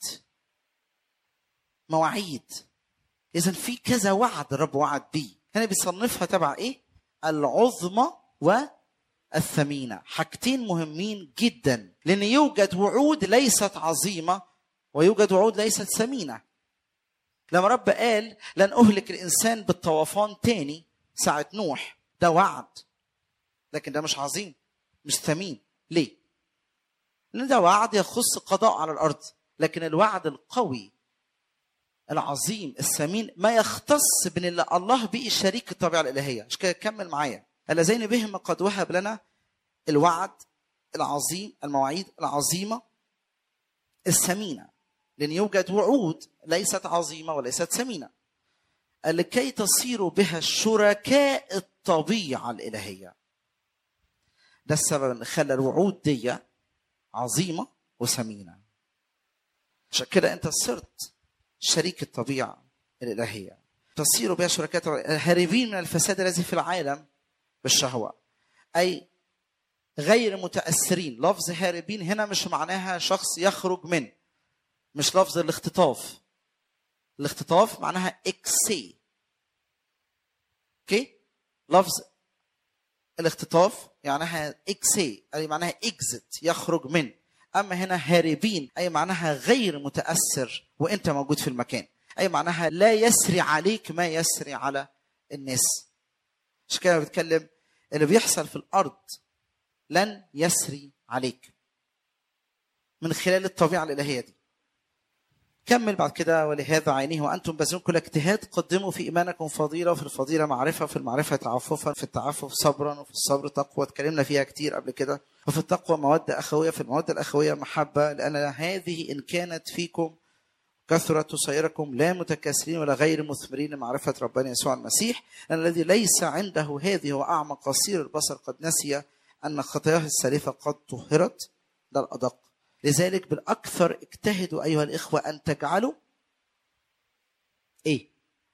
مواعيد اذا في كذا وعد الرب وعد بيه هنا بيصنفها تبع ايه العظمى والثمينه حاجتين مهمين جدا لان يوجد وعود ليست عظيمه ويوجد وعود ليست ثمينه لما رب قال لن اهلك الانسان بالطوفان تاني ساعه نوح ده وعد لكن ده مش عظيم مش ثمين ليه لان ده وعد يخص قضاء على الارض لكن الوعد القوي العظيم الثمين ما يختص بين اللي الله به شريك الطبيعه الالهيه عشان كده كمل معايا اللذين بهما قد وهب لنا الوعد العظيم المواعيد العظيمه الثمينه لان يوجد وعود ليست عظيمه وليست ثمينه لكي تصيروا بها شركاء الطبيعه الالهيه ده السبب اللي خلى الوعود دي عظيمه وثمينه عشان كده انت صرت شريك الطبيعه الالهيه تصيروا بها شركاء هاربين من الفساد الذي في العالم بالشهوه اي غير متاثرين لفظ هاربين هنا مش معناها شخص يخرج من مش لفظ الاختطاف الاختطاف معناها اكسي اوكي لفظ الاختطاف معناها اكسي اي معناها اكزت يخرج من اما هنا هاربين اي معناها غير متاثر وانت موجود في المكان اي معناها لا يسري عليك ما يسري على الناس عشان كده بتكلم اللي بيحصل في الارض لن يسري عليك من خلال الطبيعه الالهيه دي كمل بعد كده ولهذا عينيه وانتم باذلون كل اجتهاد قدموا في ايمانكم فضيله وفي الفضيله معرفه وفي المعرفه تعففا في التعفف صبرا وفي الصبر تقوى اتكلمنا فيها كتير قبل كده وفي التقوى موده اخويه في الموده الاخويه محبه لان هذه ان كانت فيكم كثرة تصيركم لا متكاسلين ولا غير مثمرين لمعرفة ربنا يسوع المسيح لأن الذي ليس عنده هذه هو أعمى قصير البصر قد نسي أن خطاياه السالفة قد طهرت ده الأدق لذلك بالأكثر اجتهدوا أيها الإخوة أن تجعلوا إيه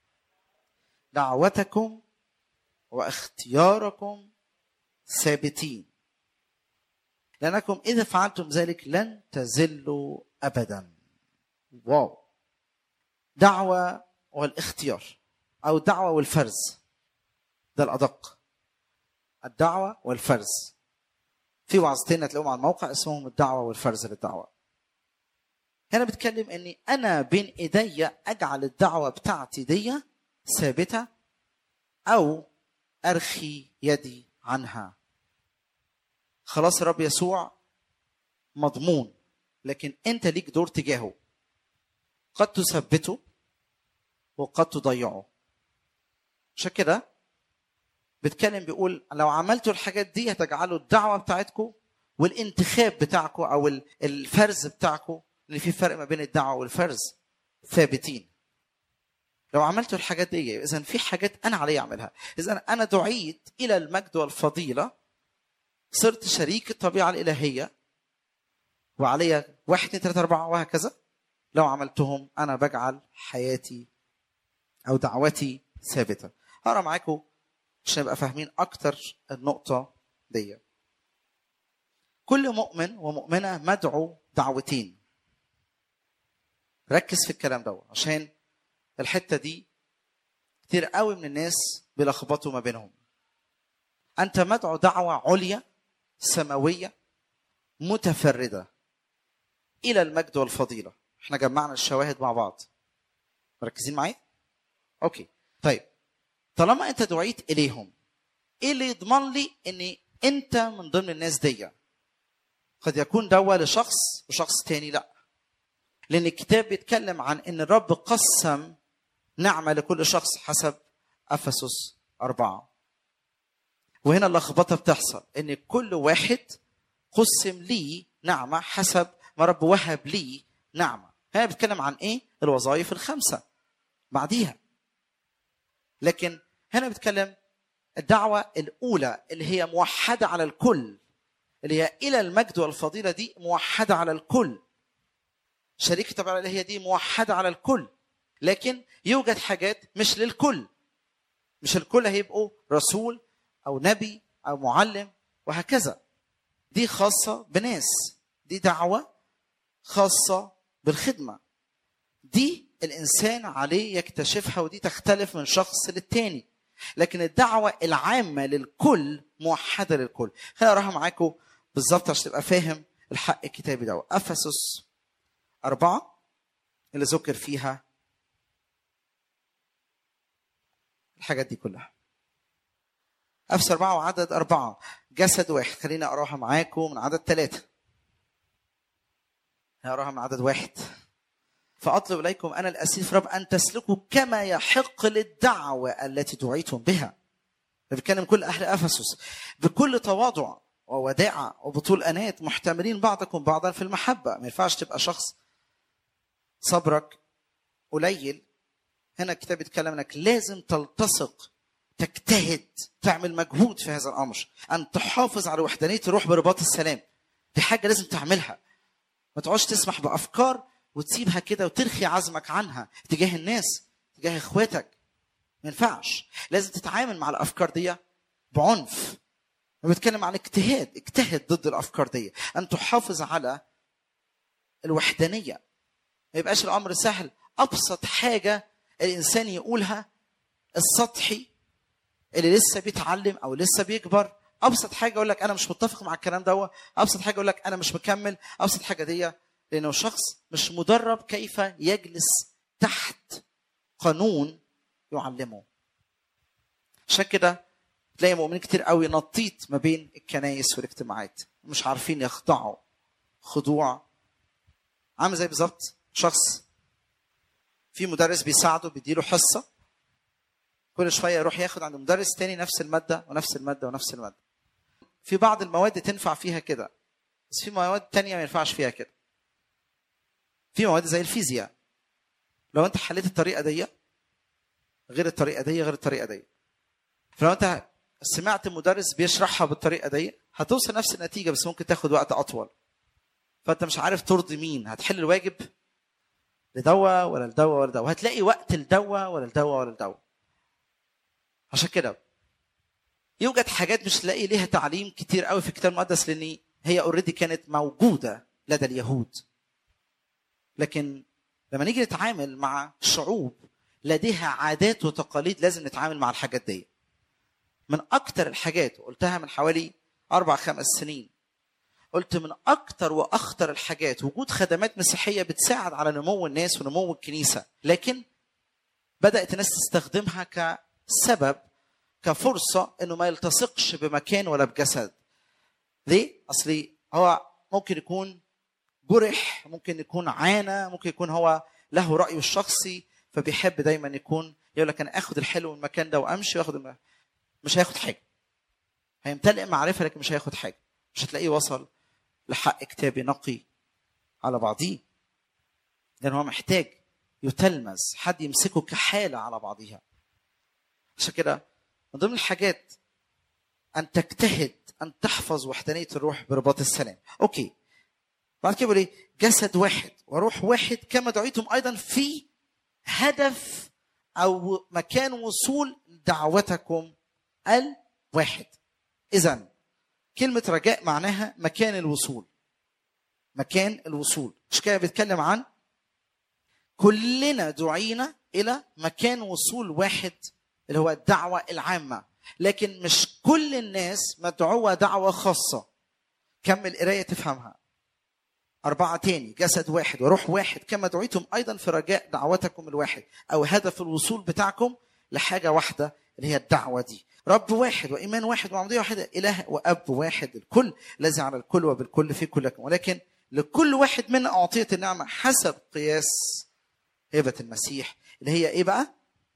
دعوتكم واختياركم ثابتين لأنكم إذا فعلتم ذلك لن تزلوا أبدا واو دعوة والاختيار أو دعوة والفرز ده الأدق الدعوة والفرز في وعظتين هتلاقوهم على الموقع اسمهم الدعوة والفرز للدعوة هنا بتكلم اني انا بين ايدي اجعل الدعوة بتاعتي دي ثابتة او ارخي يدي عنها خلاص الرب يسوع مضمون لكن انت ليك دور تجاهه قد تثبته وقد تضيعه عشان كده بيتكلم بيقول لو عملتوا الحاجات دي هتجعلوا الدعوه بتاعتكم والانتخاب بتاعكم او ال- الفرز بتاعكم اللي في فرق ما بين الدعوه والفرز ثابتين لو عملتوا الحاجات دي اذا في حاجات انا علي اعملها اذا انا دعيت الى المجد والفضيله صرت شريك الطبيعه الالهيه وعلي واحد اثنين ثلاثه اربعه وهكذا لو عملتهم انا بجعل حياتي او دعوتي ثابته هقرا معاكم عشان نبقى فاهمين اكتر النقطه دي كل مؤمن ومؤمنه مدعو دعوتين ركز في الكلام ده عشان الحته دي كتير قوي من الناس بيلخبطوا ما بينهم انت مدعو دعوه عليا سماويه متفرده الى المجد والفضيله احنا جمعنا الشواهد مع بعض مركزين معايا اوكي طيب طالما انت دعيت اليهم ايه اللي يضمن لي ان انت من ضمن الناس دي قد يكون دوا لشخص وشخص تاني لا لان الكتاب بيتكلم عن ان الرب قسم نعمه لكل شخص حسب افسس أربعة وهنا اللخبطه بتحصل ان كل واحد قسم لي نعمه حسب ما رب وهب لي نعمه هنا بيتكلم عن ايه الوظائف الخمسه بعديها لكن هنا بيتكلم الدعوه الاولى اللي هي موحده على الكل اللي هي الى المجد والفضيله دي موحده على الكل شريكة الطبيعة اللي هي دي موحدة على الكل لكن يوجد حاجات مش للكل مش الكل هيبقوا رسول أو نبي أو معلم وهكذا دي خاصة بناس دي دعوة خاصة بالخدمة دي الإنسان عليه يكتشفها ودي تختلف من شخص للتاني لكن الدعوة العامة للكل موحدة للكل خليني أقراها معاكم بالظبط عشان تبقى فاهم الحق الكتابي ده أفسس أربعة اللي ذكر فيها الحاجات دي كلها أفسس أربعة وعدد أربعة جسد واحد خليني أقراها معاكم من عدد ثلاثة هقراها من عدد واحد فأطلب إليكم أنا الأسير في رب أن تسلكوا كما يحق للدعوة التي دعيتم بها بيتكلم كل أهل أفسس بكل تواضع ووداعة وبطول أنات محتملين بعضكم بعضا في المحبة ما ينفعش تبقى شخص صبرك قليل هنا الكتاب بيتكلم انك لازم تلتصق تجتهد تعمل مجهود في هذا الامر ان تحافظ على وحدانيه الروح برباط السلام دي حاجه لازم تعملها ما تقعدش تسمح بافكار وتسيبها كده وترخي عزمك عنها تجاه الناس تجاه اخواتك ما ينفعش لازم تتعامل مع الافكار دي بعنف بتكلم عن اجتهاد اجتهد ضد الافكار دي ان تحافظ على الوحدانيه ما يبقاش الامر سهل ابسط حاجه الانسان يقولها السطحي اللي لسه بيتعلم او لسه بيكبر ابسط حاجه يقول لك انا مش متفق مع الكلام ده ابسط حاجه يقول لك انا مش مكمل ابسط حاجه دي لانه شخص مش مدرب كيف يجلس تحت قانون يعلمه عشان كده تلاقي مؤمنين كتير قوي نطيت ما بين الكنايس والاجتماعات مش عارفين يخضعوا خضوع عامل زي بالظبط شخص في مدرس بيساعده بيديله حصه كل شويه يروح ياخد عند مدرس تاني نفس الماده ونفس الماده ونفس الماده في بعض المواد تنفع فيها كده بس في مواد تانية ما ينفعش فيها كده في مواد زي الفيزياء لو انت حليت الطريقه دي غير الطريقه دي غير الطريقه دي فلو انت سمعت مدرس بيشرحها بالطريقه دي هتوصل نفس النتيجه بس ممكن تاخد وقت اطول فانت مش عارف ترضي مين هتحل الواجب لدوا ولا لدوا ولا لدوا هتلاقي وقت لدوا ولا لدوا ولا لدوا عشان كده يوجد حاجات مش تلاقي ليها تعليم كتير قوي في الكتاب المقدس لان هي اوريدي كانت موجوده لدى اليهود لكن لما نيجي نتعامل مع شعوب لديها عادات وتقاليد لازم نتعامل مع الحاجات دي من اكتر الحاجات وقلتها من حوالي اربع خمس سنين قلت من اكتر واخطر الحاجات وجود خدمات مسيحيه بتساعد على نمو الناس ونمو الكنيسه لكن بدات الناس تستخدمها كسبب كفرصه انه ما يلتصقش بمكان ولا بجسد ليه اصلي هو ممكن يكون جرح ممكن يكون عانى ممكن يكون هو له رايه الشخصي فبيحب دايما يكون يقول لك انا اخد الحلو من المكان ده وامشي واخد الم... مش هياخد حاجه هيمتلئ معرفه لكن مش هياخد حاجه مش هتلاقيه وصل لحق كتابي نقي على بعضيه لان هو محتاج يتلمس حد يمسكه كحاله على بعضها عشان كده من ضمن الحاجات ان تجتهد ان تحفظ وحدانيه الروح برباط السلام اوكي بعد كده بيقول ايه جسد واحد وروح واحد كما دعيتم ايضا في هدف او مكان وصول دعوتكم الواحد اذا كلمه رجاء معناها مكان الوصول مكان الوصول مش كده بيتكلم عن كلنا دعينا الى مكان وصول واحد اللي هو الدعوه العامه لكن مش كل الناس مدعوه دعوه خاصه كمل قرايه تفهمها أربعة تاني جسد واحد وروح واحد كما دعيتم أيضا في رجاء دعوتكم الواحد أو هدف الوصول بتاعكم لحاجة واحدة اللي هي الدعوة دي رب واحد وإيمان واحد وعمودية واحدة إله وأب واحد الكل الذي على الكل وبالكل في كلكم ولكن لكل واحد منا أعطيت النعمة حسب قياس هبة المسيح اللي هي إيه بقى؟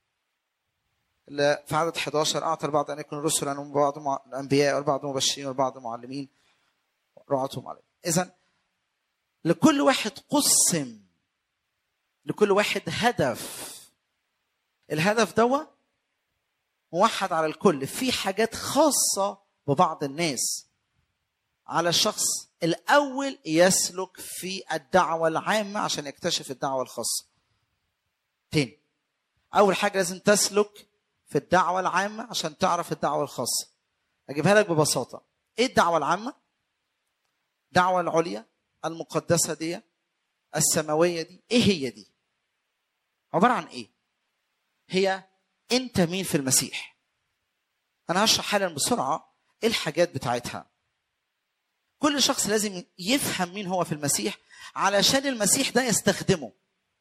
اللي في عدد 11 أعطى البعض أن يكون رسلا وبعض مع- الأنبياء والبعض مبشرين والبعض معلمين رعاتهم عليه إذا لكل واحد قسم لكل واحد هدف الهدف دوا موحد على الكل في حاجات خاصة ببعض الناس على الشخص الأول يسلك في الدعوة العامة عشان يكتشف الدعوة الخاصة تاني أول حاجة لازم تسلك في الدعوة العامة عشان تعرف الدعوة الخاصة أجيبها لك ببساطة إيه الدعوة العامة؟ الدعوة العليا المقدسة دي السماوية دي ايه هي دي عبارة عن ايه هي انت مين في المسيح انا هشرح حالا بسرعة ايه الحاجات بتاعتها كل شخص لازم يفهم مين هو في المسيح علشان المسيح ده يستخدمه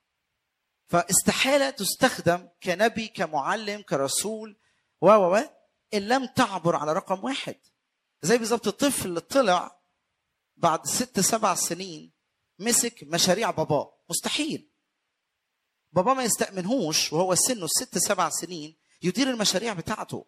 فاستحالة تستخدم كنبي كمعلم كرسول و و و ان لم تعبر على رقم واحد زي بالظبط الطفل اللي طلع بعد ست سبع سنين مسك مشاريع باباه مستحيل بابا ما يستأمنهوش وهو سنه ست سبع سنين يدير المشاريع بتاعته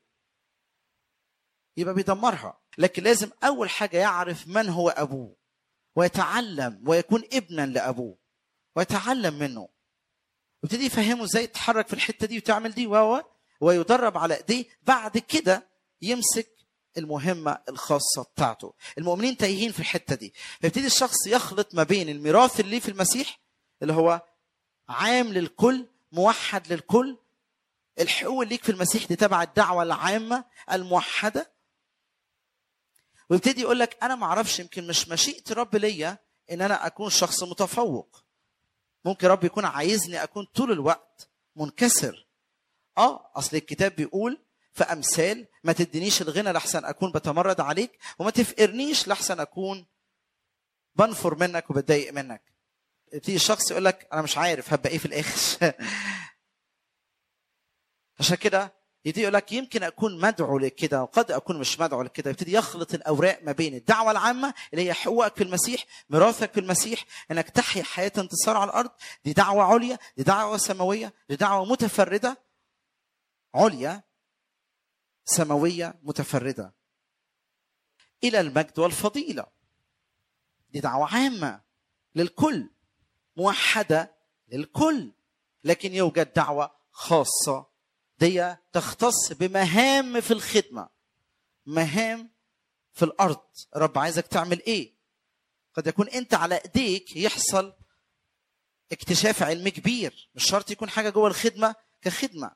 يبقى بيدمرها لكن لازم أول حاجة يعرف من هو أبوه ويتعلم ويكون ابنا لأبوه ويتعلم منه ويبتدي يفهمه ازاي تتحرك في الحتة دي وتعمل دي و ويدرب على ايديه بعد كده يمسك المهمة الخاصة بتاعته المؤمنين تايهين في الحتة دي فيبتدي الشخص يخلط ما بين الميراث اللي في المسيح اللي هو عام للكل موحد للكل الحقوق اللي ليك في المسيح دي تبع الدعوة العامة الموحدة ويبتدي يقول لك انا ما اعرفش يمكن مش مشيئة الرب ليا ان انا اكون شخص متفوق ممكن رب يكون عايزني اكون طول الوقت منكسر اه اصل الكتاب بيقول في امثال ما تدينيش الغنى لحسن اكون بتمرد عليك وما تفقرنيش لحسن اكون بنفر منك وبتضايق منك يبتدي الشخص يقول لك انا مش عارف هبقى ايه في الاخر عشان كده يبتدي يقول لك يمكن اكون مدعو لكده وقد اكون مش مدعو لكده يبتدي يخلط الاوراق ما بين الدعوه العامه اللي هي حقوقك في المسيح ميراثك في المسيح انك تحيا حياه انتصار على الارض دي دعوه عليا دي دعوه سماويه دي دعوه متفرده عليا سماويه متفرده الى المجد والفضيله دي دعوه عامه للكل موحده للكل لكن يوجد دعوه خاصه دي تختص بمهام في الخدمه مهام في الارض رب عايزك تعمل ايه قد يكون انت على ايديك يحصل اكتشاف علمي كبير مش شرط يكون حاجه جوه الخدمه كخدمه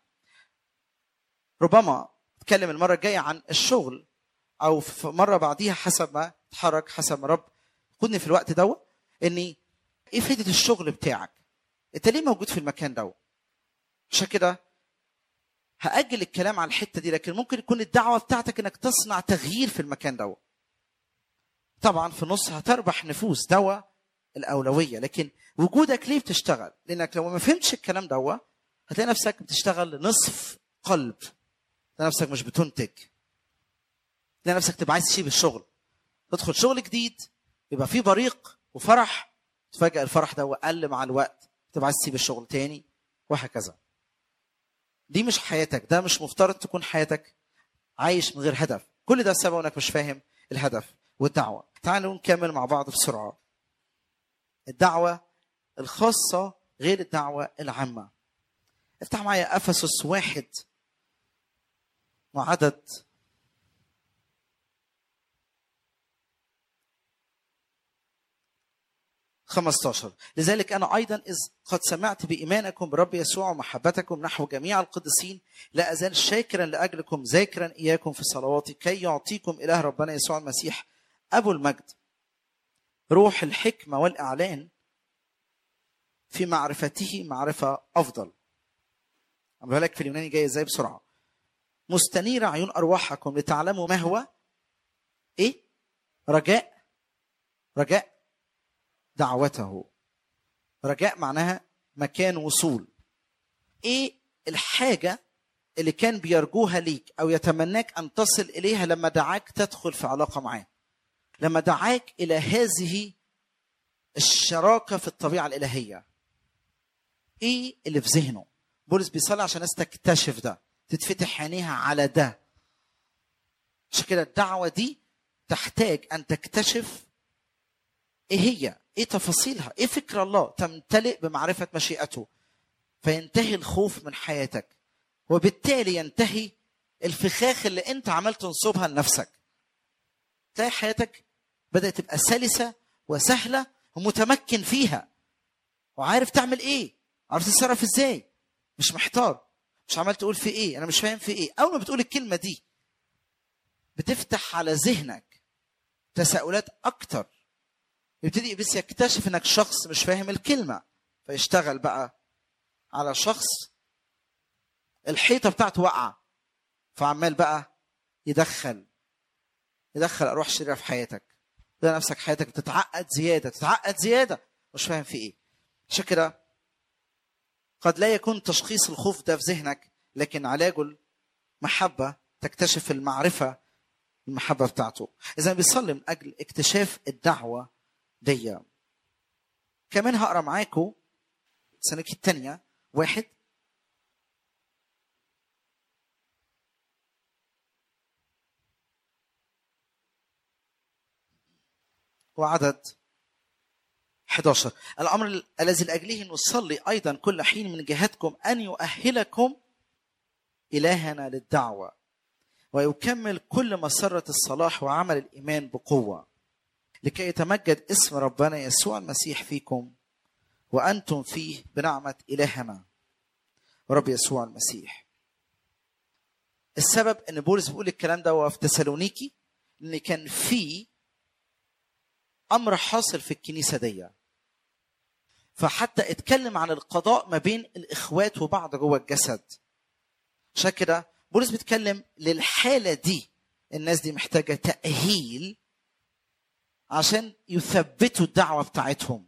ربما اتكلم المره الجايه عن الشغل او في مره بعديها حسب ما اتحرك حسب ما رب خدني في الوقت ده اني ايه فايده الشغل بتاعك انت ليه موجود في المكان ده عشان كده هاجل الكلام على الحته دي لكن ممكن يكون الدعوه بتاعتك انك تصنع تغيير في المكان ده طبعا في النص هتربح نفوس دوا الاولويه لكن وجودك ليه بتشتغل لانك لو ما فهمتش الكلام دوا هتلاقي نفسك بتشتغل لنصف قلب تلاقي نفسك مش بتنتج تلاقي نفسك تبقى عايز تسيب الشغل تدخل شغل جديد يبقى فيه بريق وفرح تفاجئ الفرح ده قل مع الوقت تبقى عايز تسيب الشغل تاني وهكذا دي مش حياتك ده مش مفترض تكون حياتك عايش من غير هدف كل ده سبب انك مش فاهم الهدف والدعوه تعالوا نكمل مع بعض بسرعه الدعوه الخاصه غير الدعوه العامه افتح معايا افسس واحد وعدد خمستاشر لذلك أنا أيضا إذ قد سمعت بإيمانكم برب يسوع ومحبتكم نحو جميع القديسين لا أزال شاكرا لأجلكم ذاكرا إياكم في صلواتي كي يعطيكم إله ربنا يسوع المسيح أبو المجد روح الحكمة والإعلان في معرفته معرفة أفضل أعملها لك في اليوناني جاي إزاي بسرعة مستنير عيون أرواحكم لتعلموا ما هو إيه رجاء رجاء دعوته رجاء معناها مكان وصول ايه الحاجه اللي كان بيرجوها ليك او يتمناك ان تصل اليها لما دعاك تدخل في علاقه معاه لما دعاك الى هذه الشراكه في الطبيعه الالهيه ايه اللي في ذهنه بولس بيصلي عشان الناس تكتشف ده تتفتح عينيها على ده عشان كده الدعوه دي تحتاج ان تكتشف ايه هي ايه تفاصيلها ايه فكر الله تمتلئ بمعرفه مشيئته فينتهي الخوف من حياتك وبالتالي ينتهي الفخاخ اللي انت عمال تنصبها لنفسك تلاقي حياتك بدات تبقى سلسه وسهله ومتمكن فيها وعارف تعمل ايه عارف تتصرف ازاي مش محتار مش عمال تقول في ايه انا مش فاهم في ايه اول ما بتقول الكلمه دي بتفتح على ذهنك تساؤلات اكتر يبتدي بس يكتشف انك شخص مش فاهم الكلمه فيشتغل بقى على شخص الحيطه بتاعته واقعه فعمال بقى يدخل يدخل اروح شريره في حياتك تلاقي نفسك حياتك بتتعقد زياده تتعقد زياده مش فاهم في ايه عشان كده قد لا يكون تشخيص الخوف ده في ذهنك لكن علاجه المحبه تكتشف المعرفه المحبه بتاعته اذا بيصلي من اجل اكتشاف الدعوه دي كمان هقرا معاكم سنك الثانيه واحد وعدد 11 الامر الذي لاجله نصلي ايضا كل حين من جهتكم ان يؤهلكم الهنا للدعوه ويكمل كل مسره الصلاح وعمل الايمان بقوه لكي يتمجد اسم ربنا يسوع المسيح فيكم وانتم فيه بنعمه الهنا ورب يسوع المسيح السبب ان بولس بيقول الكلام ده في تسالونيكي ان كان في امر حاصل في الكنيسه دي فحتى اتكلم عن القضاء ما بين الاخوات وبعض جوه الجسد عشان كده بولس بيتكلم للحاله دي الناس دي محتاجه تاهيل عشان يثبتوا الدعوه بتاعتهم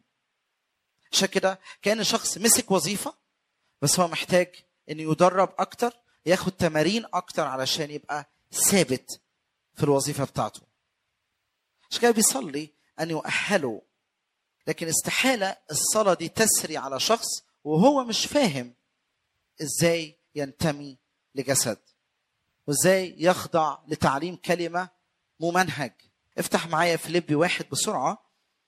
عشان كده كان شخص مسك وظيفه بس هو محتاج انه يدرب اكتر ياخد تمارين اكتر علشان يبقى ثابت في الوظيفه بتاعته عشان كده بيصلي ان يؤهله لكن استحاله الصلاه دي تسري على شخص وهو مش فاهم ازاي ينتمي لجسد وازاي يخضع لتعليم كلمه ممنهج افتح معايا فيليبي واحد بسرعه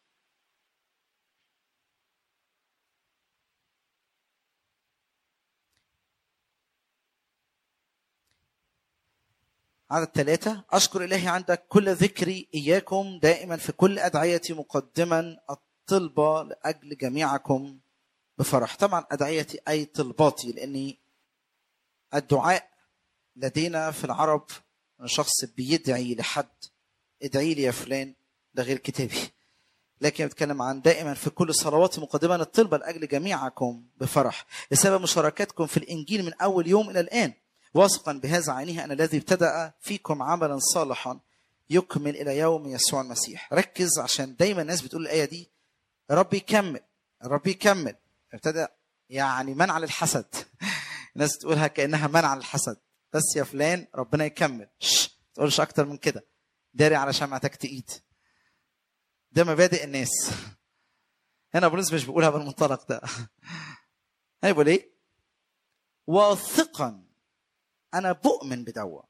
عدد ثلاثة أشكر إلهي عندك كل ذكري إياكم دائما في كل أدعيتي مقدما الطلبة لأجل جميعكم بفرح طبعا أدعيتي أي طلباتي لأني الدعاء لدينا في العرب أن شخص بيدعي لحد ادعي لي يا فلان ده غير كتابي لكن بتكلم عن دائما في كل صلواتي مقدما الطلبة لأجل جميعكم بفرح بسبب مشاركتكم في الإنجيل من أول يوم إلى الآن واثقا بهذا عينه أن الذي ابتدأ فيكم عملا صالحا يكمل إلى يوم يسوع المسيح ركز عشان دايما الناس بتقول الآية دي ربي يكمل ربي يكمل ابتدى يعني منع للحسد الناس تقولها كأنها منع للحسد بس يا فلان ربنا يكمل شش تقولش أكتر من كده داري على شمعتك تقيد ده مبادئ الناس هنا بولس مش بيقولها بالمنطلق ده هنا بيقول ايه واثقا انا بؤمن بدوا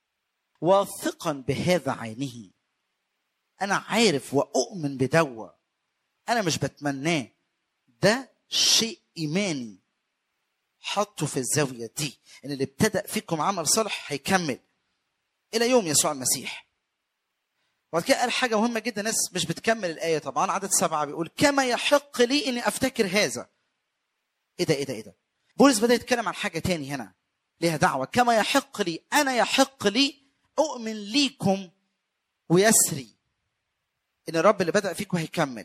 واثقا بهذا عينه انا عارف واؤمن بدوا انا مش بتمناه ده شيء ايماني حطه في الزاويه دي ان اللي ابتدأ فيكم عمل صالح هيكمل الى يوم يسوع المسيح وبعد كده قال حاجه مهمه جدا ناس مش بتكمل الايه طبعا عدد سبعه بيقول كما يحق لي اني افتكر هذا ايه ده ايه ده ايه ده بولس بدا يتكلم عن حاجه تاني هنا ليها دعوه كما يحق لي انا يحق لي اؤمن ليكم ويسري ان الرب اللي بدا فيكم هيكمل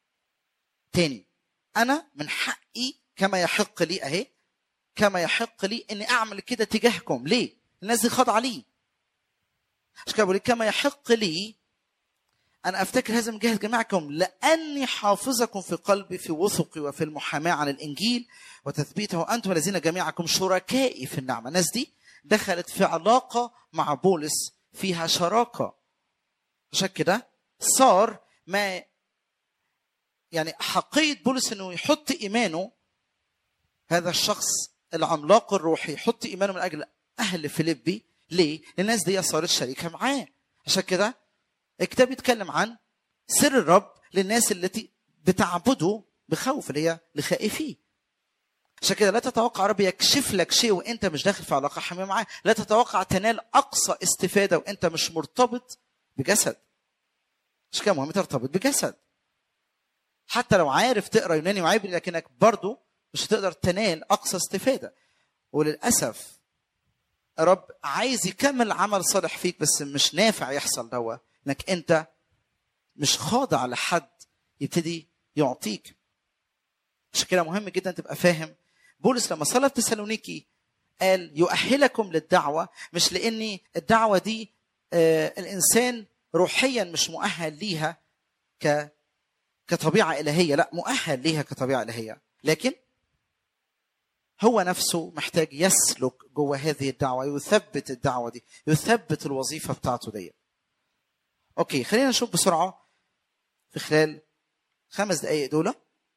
تاني انا من حقي كما يحق لي اهي كما يحق لي اني اعمل كده تجاهكم ليه الناس دي خاضعه لي عشان كده بقول لك كما يحق لي أن أفتكر هذا من جهة جميعكم لأني حافظكم في قلبي في وثقي وفي المحاماة عن الإنجيل وتثبيته أنتم الذين جميعكم شركائي في النعمة الناس دي دخلت في علاقة مع بولس فيها شراكة عشان كده صار ما يعني حقية بولس انه يحط ايمانه هذا الشخص العملاق الروحي يحط ايمانه من اجل اهل فيليبي ليه؟ الناس دي صارت شريكه معاه عشان كده الكتاب يتكلم عن سر الرب للناس التي بتعبده بخوف اللي هي لخائفيه عشان كده لا تتوقع رب يكشف لك شيء وانت مش داخل في علاقه حميمه معاه لا تتوقع تنال اقصى استفاده وانت مش مرتبط بجسد عشان كده مهم ترتبط بجسد حتى لو عارف تقرا يوناني وعبري لكنك برضه مش هتقدر تنال اقصى استفاده وللاسف رب عايز يكمل عمل صالح فيك بس مش نافع يحصل دوا انك انت مش خاضع لحد يبتدي يعطيك عشان كده مهم جدا تبقى فاهم بولس لما صلى في تسالونيكي قال يؤهلكم للدعوه مش لاني الدعوه دي آه الانسان روحيا مش مؤهل ليها ك كطبيعه الهيه لا مؤهل ليها كطبيعه الهيه لكن هو نفسه محتاج يسلك جوه هذه الدعوه يثبت الدعوه دي يثبت الوظيفه بتاعته دي اوكي خلينا نشوف بسرعه في خلال خمس دقائق دول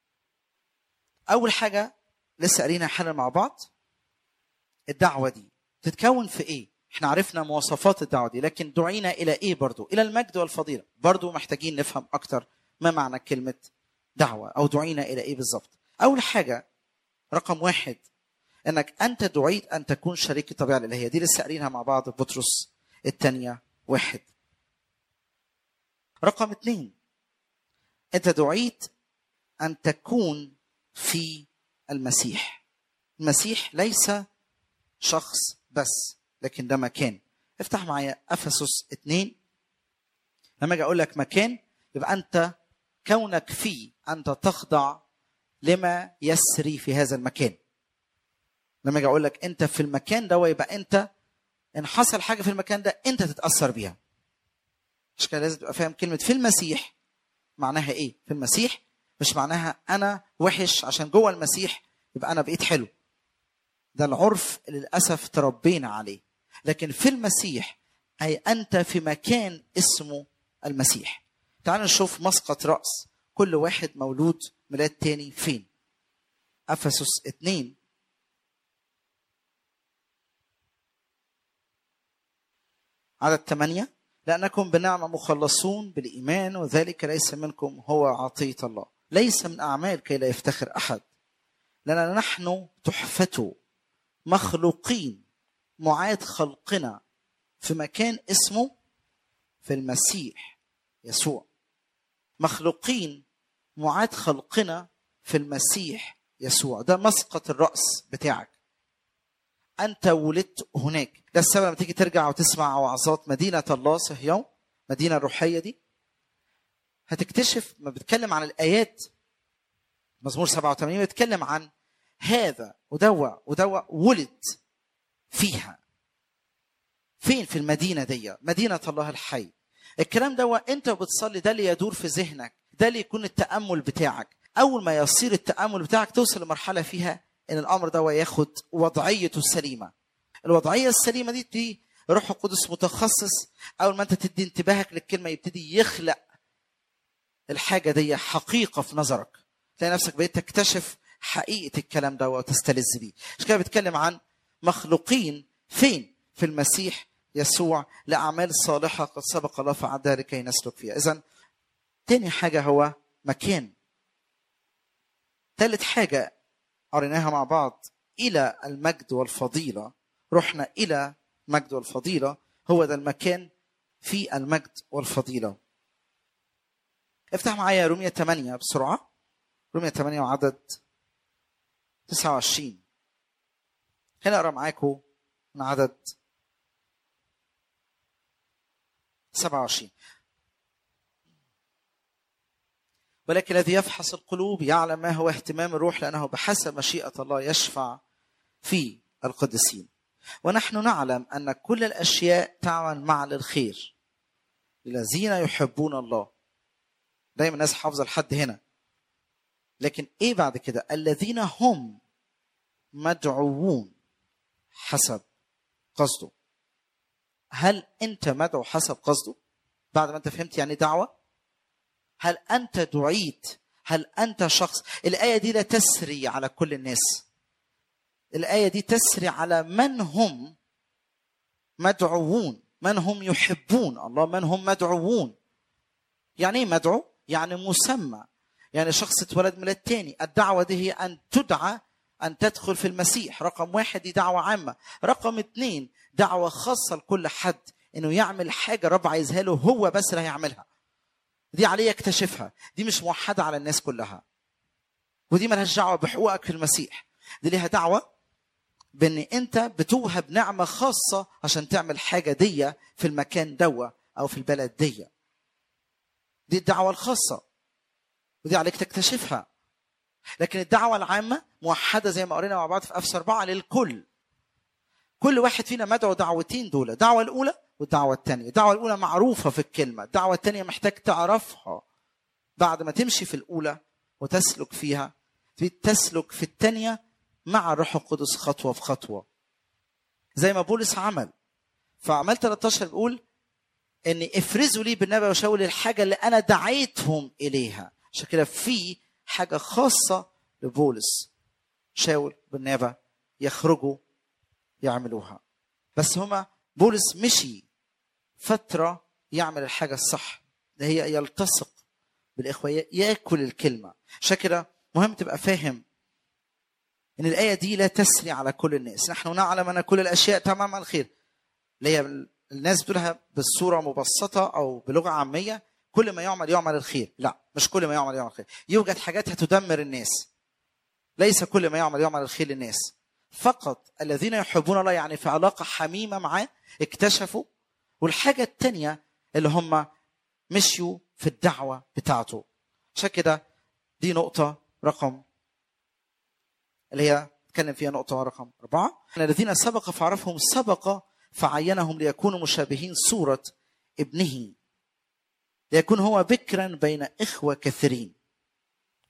اول حاجه لسه قارينا حالا مع بعض الدعوه دي تتكون في ايه احنا عرفنا مواصفات الدعوه دي لكن دعينا الى ايه برضو الى المجد والفضيله برضو محتاجين نفهم اكتر ما معنى كلمه دعوه او دعينا الى ايه بالظبط اول حاجه رقم واحد انك انت دعيت ان تكون شريك الطبيعه الالهيه دي لسه قارينها مع بعض في بطرس الثانيه واحد رقم اثنين انت دعيت ان تكون في المسيح المسيح ليس شخص بس لكن ده مكان افتح معايا افسس اثنين لما اجي اقول لك مكان يبقى انت كونك فيه انت تخضع لما يسري في هذا المكان لما اجي اقول لك انت في المكان ده يبقى انت ان حصل حاجه في المكان ده انت تتاثر بيها عشان كده لازم تبقى فاهم كلمه في المسيح معناها ايه في المسيح مش معناها انا وحش عشان جوه المسيح يبقى انا بقيت حلو ده العرف اللي للاسف تربينا عليه لكن في المسيح اي انت في مكان اسمه المسيح تعالوا نشوف مسقط راس كل واحد مولود ميلاد تاني فين افسس اتنين عدد ثمانية لأنكم بنعمة مخلصون بالإيمان وذلك ليس منكم هو عطية الله ليس من أعمال كي لا يفتخر أحد لأننا نحن تحفة مخلوقين معاد خلقنا في مكان اسمه في المسيح يسوع مخلوقين معاد خلقنا في المسيح يسوع ده مسقط الرأس بتاعك أنت ولدت هناك ده السبب لما تيجي ترجع وتسمع وعظات مدينة الله صهيون مدينة الروحية دي هتكتشف ما بتكلم عن الآيات مزمور 87 بيتكلم عن هذا ودوا ودوا ولد فيها فين في المدينة دي مدينة الله الحي الكلام ده انت بتصلي ده اللي يدور في ذهنك ده اللي يكون التأمل بتاعك أول ما يصير التأمل بتاعك توصل لمرحلة فيها إن الأمر ده ياخد وضعيته السليمة الوضعية السليمة دي دي روح القدس متخصص أول ما أنت تدي انتباهك للكلمة يبتدي يخلق الحاجة دي حقيقة في نظرك تلاقي نفسك بقيت تكتشف حقيقة الكلام ده وتستلذ بيه عشان كده بيتكلم عن مخلوقين فين في المسيح يسوع لأعمال صالحة قد سبق الله فعدها لكي نسلك فيها إذا تاني حاجة هو مكان ثالث حاجة قريناها مع بعض إلى المجد والفضيلة رحنا إلى مجد والفضيلة هو ده المكان في المجد والفضيلة افتح معايا رومية 8 بسرعة رومية 8 وعدد 29 هنا أقرأ معاكم من عدد 27 ولكن الذي يفحص القلوب يعلم ما هو اهتمام الروح لأنه بحسب مشيئة الله يشفع في القديسين ونحن نعلم أن كل الأشياء تعمل معا للخير للذين يحبون الله دايما الناس حافظة لحد هنا لكن ايه بعد كده الذين هم مدعوون حسب قصده هل انت مدعو حسب قصده بعد ما انت فهمت يعني دعوه هل انت دعيت هل انت شخص الايه دي لا تسري على كل الناس الايه دي تسري على من هم مدعوون من هم يحبون الله من هم مدعوون يعني ايه مدعو يعني مسمى يعني شخص اتولد ميلاد تاني الدعوة دي هي أن تدعى أن تدخل في المسيح رقم واحد دي دعوة عامة رقم اتنين دعوة خاصة لكل حد إنه يعمل حاجة رب عايزها له هو بس اللي هيعملها دي عليه يكتشفها دي مش موحدة على الناس كلها ودي ملهاش دعوة بحقوقك في المسيح دي ليها دعوة بان انت بتوهب نعمة خاصة عشان تعمل حاجة دي في المكان دوا او في البلد دي دي الدعوة الخاصة ودي عليك تكتشفها لكن الدعوة العامة موحدة زي ما قرينا مع بعض في أفسر أربعة للكل كل واحد فينا مدعو دعوتين دول الدعوة الأولى والدعوة الثانية الدعوة الأولى معروفة في الكلمة الدعوة الثانية محتاج تعرفها بعد ما تمشي في الأولى وتسلك فيها تسلك في الثانية مع الروح القدس خطوة في خطوة زي ما بولس عمل فعمل 13 بيقول ان افرزوا لي بالنبي وشاول الحاجة اللي انا دعيتهم اليها عشان كده في حاجة خاصة لبولس شاول بالنبي يخرجوا يعملوها بس هما بولس مشي فترة يعمل الحاجة الصح اللي هي يلتصق بالإخوة ياكل الكلمة عشان كده مهم تبقى فاهم ان الايه دي لا تسري على كل الناس نحن نعلم ان كل الاشياء تمام الخير اللي هي الناس بتقولها بالصوره مبسطه او بلغه عاميه كل ما يعمل يعمل الخير لا مش كل ما يعمل يعمل الخير يوجد حاجات هتدمر الناس ليس كل ما يعمل يعمل الخير للناس فقط الذين يحبون الله يعني في علاقه حميمه معاه اكتشفوا والحاجه الثانيه اللي هم مشيوا في الدعوه بتاعته عشان كده دي نقطه رقم اللي هي اتكلم فيها نقطة رقم أربعة الذين سبق فعرفهم سبق فعينهم ليكونوا مشابهين صورة ابنه ليكون هو بكرا بين إخوة كثيرين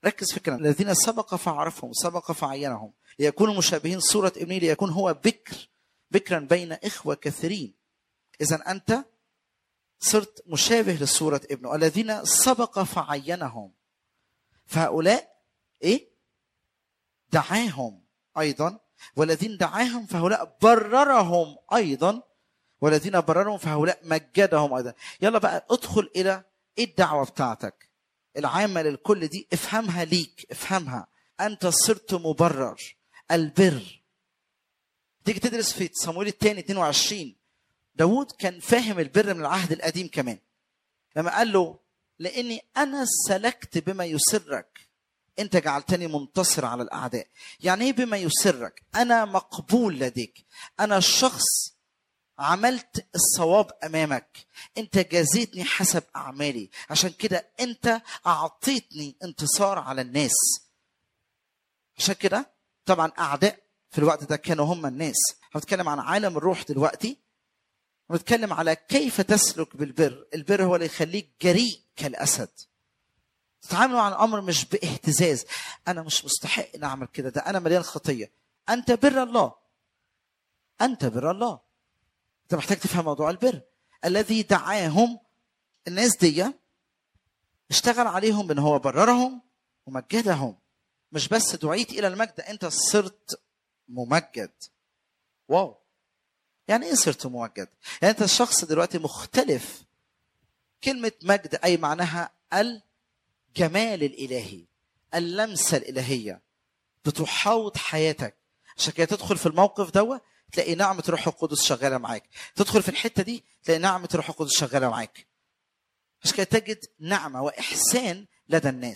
ركز في الكلام الذين سبق فعرفهم سبق فعينهم ليكونوا مشابهين صورة ابنه ليكون هو بكر بكرا بين إخوة كثيرين إذا أنت صرت مشابه لصورة ابنه الذين سبق فعينهم فهؤلاء إيه دعاهم أيضا والذين دعاهم فهؤلاء بررهم أيضا والذين بررهم فهؤلاء مجدهم أيضا يلا بقى ادخل إلى إيه الدعوة بتاعتك العامة للكل دي افهمها ليك افهمها أنت صرت مبرر البر تيجي تدرس في صمويل الثاني 22 داود كان فاهم البر من العهد القديم كمان لما قال له لاني انا سلكت بما يسرك انت جعلتني منتصر على الاعداء يعني ايه بما يسرك انا مقبول لديك انا شخص عملت الصواب امامك انت جازيتني حسب اعمالي عشان كده انت اعطيتني انتصار على الناس عشان كده طبعا اعداء في الوقت ده كانوا هم الناس هنتكلم عن عالم الروح دلوقتي ونتكلم على كيف تسلك بالبر البر هو اللي يخليك جريء كالاسد تتعاملوا عن امر مش باهتزاز انا مش مستحق ان اعمل كده ده انا مليان خطيه انت بر الله انت بر الله انت محتاج تفهم موضوع البر الذي دعاهم الناس دي اشتغل عليهم بان هو بررهم ومجدهم مش بس دعيت الى المجد انت صرت ممجد واو يعني ايه صرت ممجد يعني انت الشخص دلوقتي مختلف كلمه مجد اي معناها الجمال الالهي اللمسه الالهيه بتحاوط حياتك عشان كده تدخل في الموقف دوا تلاقي نعمه روح القدس شغاله معاك تدخل في الحته دي تلاقي نعمه روح القدس شغاله معاك عشان كده تجد نعمه واحسان لدى الناس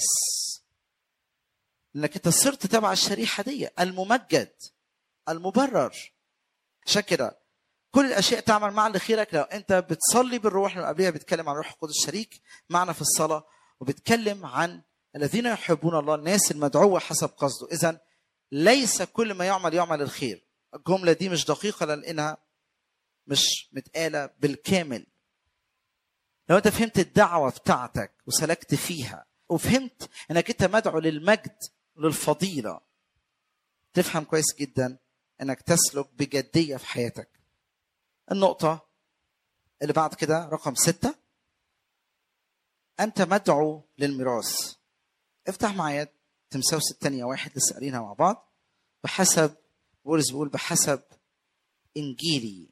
لانك انت صرت تبع الشريحه دي الممجد المبرر عشان كده كل الاشياء تعمل معا لخيرك لو انت بتصلي بالروح اللي قبلها بيتكلم عن روح القدس شريك معنا في الصلاه وبيتكلم عن الذين يحبون الله الناس المدعوه حسب قصده اذا ليس كل ما يعمل يعمل الخير الجمله دي مش دقيقه لانها مش متقاله بالكامل لو انت فهمت الدعوه بتاعتك وسلكت فيها وفهمت انك انت مدعو للمجد للفضيله تفهم كويس جدا انك تسلك بجديه في حياتك النقطه اللي بعد كده رقم ستة انت مدعو للميراث افتح معايا تمساوس الثانية واحد لسه قارينها مع بعض بحسب بولس بيقول بحسب انجيلي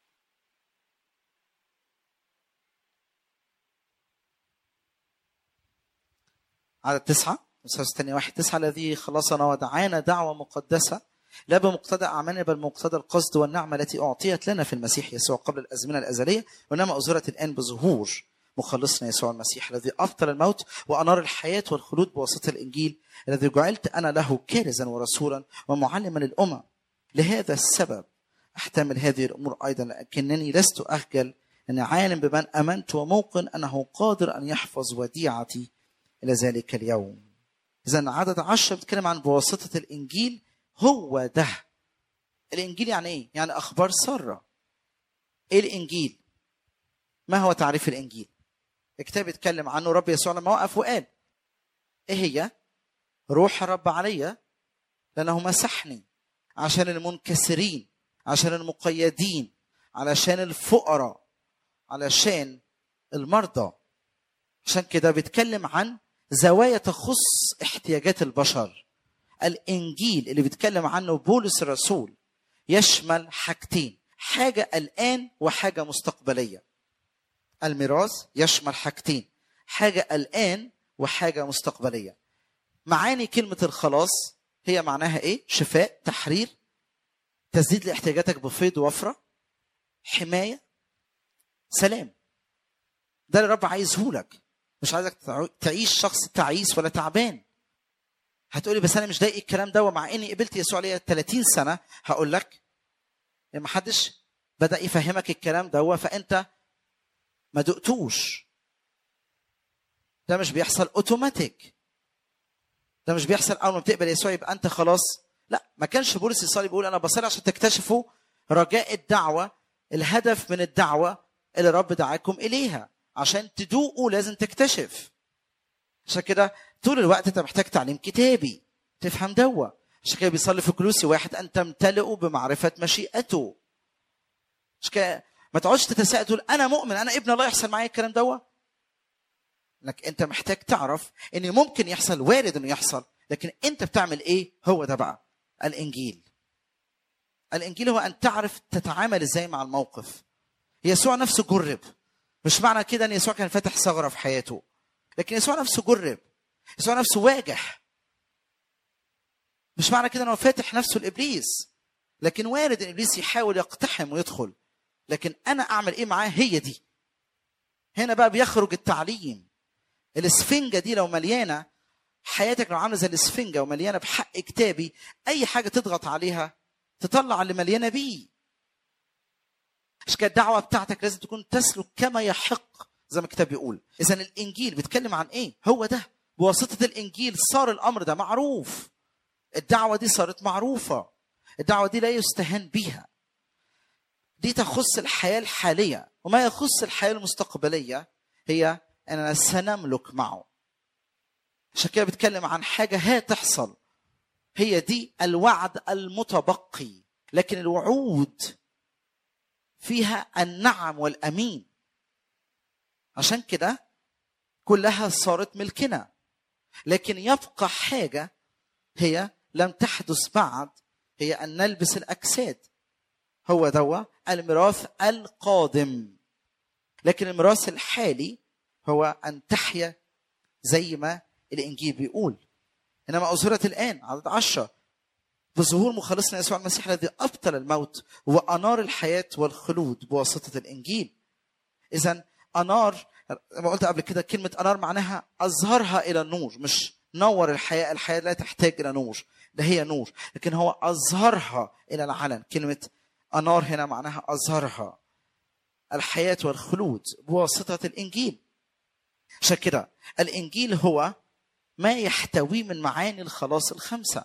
عدد تسعة تمساوس الثانية واحد تسعة الذي خلصنا ودعانا دعوة مقدسة لا بمقتضى أعمالنا بل بمقتضى القصد والنعمة التي أعطيت لنا في المسيح يسوع قبل الأزمنة الأزلية وإنما أظهرت الآن بظهور مخلصنا يسوع المسيح الذي أبطل الموت وأنار الحياة والخلود بواسطة الإنجيل الذي جعلت أنا له كارزا ورسولا ومعلما للأمم لهذا السبب أحتمل هذه الأمور أيضا لكنني لست أخجل أن عالم بمن أمنت وموقن أنه قادر أن يحفظ وديعتي إلى ذلك اليوم إذا عدد عشرة بيتكلم عن بواسطة الإنجيل هو ده الإنجيل يعني إيه؟ يعني أخبار سارة إيه الإنجيل؟ ما هو تعريف الإنجيل؟ الكتاب يتكلم عنه رب يسوع لما وقف وقال إيه هي؟ روح الرب عليا لأنه مسحني عشان المنكسرين عشان المقيدين علشان الفقراء علشان المرضى عشان كده بيتكلم عن زوايا تخص احتياجات البشر الانجيل اللي بيتكلم عنه بولس الرسول يشمل حاجتين حاجه الان وحاجه مستقبليه الميراث يشمل حاجتين حاجه الان وحاجه مستقبليه معاني كلمه الخلاص هي معناها ايه شفاء تحرير تسديد لاحتياجاتك بفيض وفره حمايه سلام ده اللي الرب عايزه لك مش عايزك تعيش شخص تعيس ولا تعبان هتقولي بس انا مش ضايق الكلام ده ومع اني قبلت يسوع ليا 30 سنه هقول لك ما حدش بدا يفهمك الكلام ده فانت ما دقتوش ده مش بيحصل اوتوماتيك ده مش بيحصل اول ما بتقبل يسوع يبقى انت خلاص لا ما كانش بولس يصلي بيقول انا بصلي عشان تكتشفوا رجاء الدعوه الهدف من الدعوه اللي الرب دعاكم اليها عشان تدوقوا لازم تكتشف عشان كده طول الوقت انت محتاج تعليم كتابي تفهم دوا عشان كده بيصلي في كلوسي واحد ان تمتلئوا بمعرفه مشيئته عشان كده ما تقعدش تتساءل تقول انا مؤمن انا ابن الله يحصل معايا الكلام دوا انك انت محتاج تعرف ان ممكن يحصل وارد انه يحصل لكن انت بتعمل ايه هو ده بقى الانجيل الانجيل هو ان تعرف تتعامل ازاي مع الموقف يسوع نفسه جرب مش معنى كده ان يسوع كان فاتح ثغره في حياته لكن يسوع نفسه جرب يسوع نفسه واجح مش معنى كده انه فاتح نفسه لابليس لكن وارد ان ابليس يحاول يقتحم ويدخل لكن انا اعمل ايه معاه هي دي هنا بقى بيخرج التعليم الاسفنجه دي لو مليانه حياتك لو عامله زي الاسفنجه ومليانه بحق كتابي اي حاجه تضغط عليها تطلع اللي مليانه بيه عشان كده الدعوه بتاعتك لازم تكون تسلك كما يحق زي ما الكتاب بيقول اذا الانجيل بيتكلم عن ايه هو ده بواسطه الانجيل صار الامر ده معروف الدعوه دي صارت معروفه الدعوه دي لا يستهان بيها دي تخص الحياه الحاليه وما يخص الحياه المستقبليه هي اننا سنملك معه عشان كده بيتكلم عن حاجه هتحصل هي دي الوعد المتبقي لكن الوعود فيها النعم والامين عشان كده كلها صارت ملكنا لكن يبقى حاجه هي لم تحدث بعد هي ان نلبس الاجساد هو دوا الميراث القادم لكن الميراث الحالي هو ان تحيا زي ما الانجيل بيقول انما اظهرت الان عدد عشرة بظهور مخلصنا يسوع المسيح الذي ابطل الموت وانار الحياه والخلود بواسطه الانجيل اذا انار زي ما قلت قبل كده كلمه انار معناها اظهرها الى النور مش نور الحياه الحياه لا تحتاج الى نور ده هي نور لكن هو اظهرها الى العلن كلمه انار هنا معناها اظهرها الحياه والخلود بواسطه الانجيل عشان كده الانجيل هو ما يحتويه من معاني الخلاص الخمسه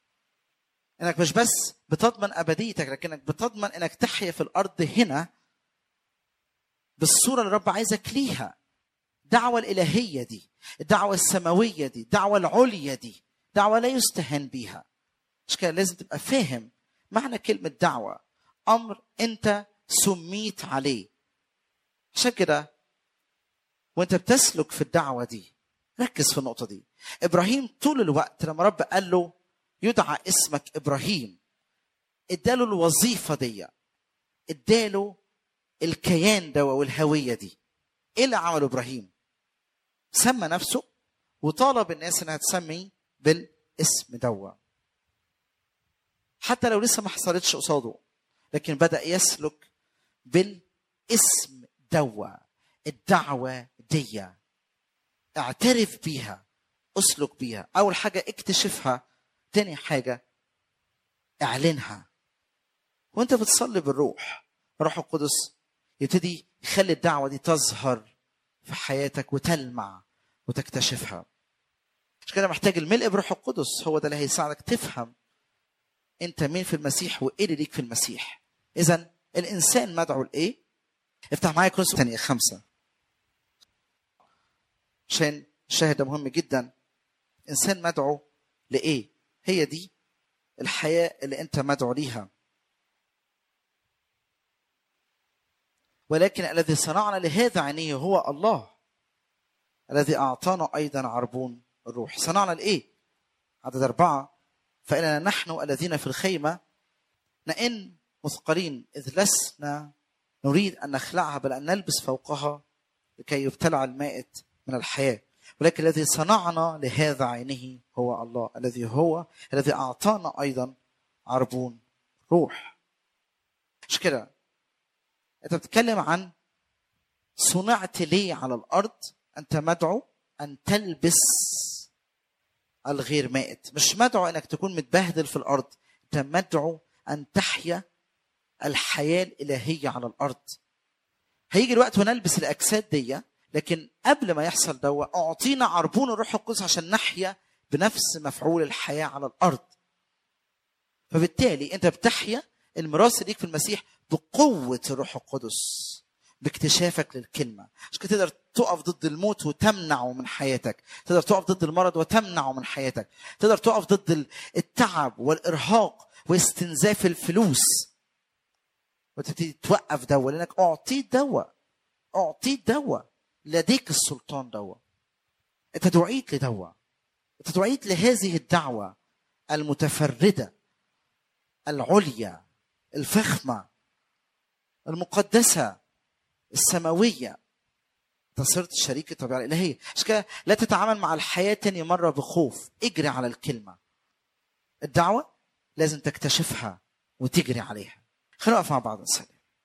انك مش بس بتضمن ابديتك لكنك بتضمن انك تحيا في الارض هنا بالصوره اللي الرب عايزك ليها الدعوه الالهيه دي الدعوه السماويه دي الدعوه العليا دي دعوه لا يستهان بيها مش كده لازم تبقى فاهم معنى كلمه دعوه امر انت سميت عليه عشان كده وانت بتسلك في الدعوه دي ركز في النقطه دي ابراهيم طول الوقت لما رب قال له يدعى اسمك ابراهيم اداله الوظيفه دي اداله الكيان ده والهويه دي ايه اللي عمله ابراهيم سمى نفسه وطالب الناس انها تسمي بالاسم دوا حتى لو لسه ما حصلتش قصاده لكن بدا يسلك بالاسم دوا الدعوه دي اعترف بيها اسلك بيها اول حاجه اكتشفها تاني حاجه اعلنها وانت بتصلي بالروح الروح القدس يبتدي يخلي الدعوه دي تظهر في حياتك وتلمع وتكتشفها مش كده محتاج الملء بروح القدس هو ده اللي هيساعدك تفهم انت مين في المسيح وايه اللي ليك في المسيح اذا الانسان مدعو لايه افتح معايا كورنثوس ثانيه خمسه عشان الشاهد ده مهم جدا انسان مدعو لايه هي دي الحياه اللي انت مدعو ليها ولكن الذي صنعنا لهذا عينيه هو الله الذي اعطانا ايضا عربون الروح صنعنا لايه عدد اربعه فاننا نحن الذين في الخيمه نئن مثقلين اذ لسنا نريد ان نخلعها بل ان نلبس فوقها لكي يبتلع المائت من الحياه ولكن الذي صنعنا لهذا عينه هو الله الذي هو الذي اعطانا ايضا عربون روح مش كده انت بتتكلم عن صنعت ليه على الارض انت مدعو ان تلبس الغير مائت مش مدعو انك تكون متبهدل في الارض انت مدعو ان تحيا الحياه الالهيه على الارض هيجي الوقت ونلبس الاجساد دي لكن قبل ما يحصل دوا اعطينا عربون الروح القدس عشان نحيا بنفس مفعول الحياه على الارض فبالتالي انت بتحيا الميراث ليك في المسيح بقوه الروح القدس باكتشافك للكلمة عشان كده تقدر تقف ضد الموت وتمنعه من حياتك تقدر تقف ضد المرض وتمنعه من حياتك تقدر تقف ضد ال- التعب والإرهاق واستنزاف الفلوس وتبتدي توقف دواء لأنك أعطيت دواء أعطيت دواء لديك السلطان دواء أنت دعيت لدواء أنت دعيت لهذه الدعوة المتفردة العليا الفخمة المقدسة السماوية انت صرت شريك الطبيعة الإلهية عشان كده لا تتعامل مع الحياة تاني مرة بخوف اجري على الكلمة الدعوة لازم تكتشفها وتجري عليها خلينا نقف مع بعض نصلي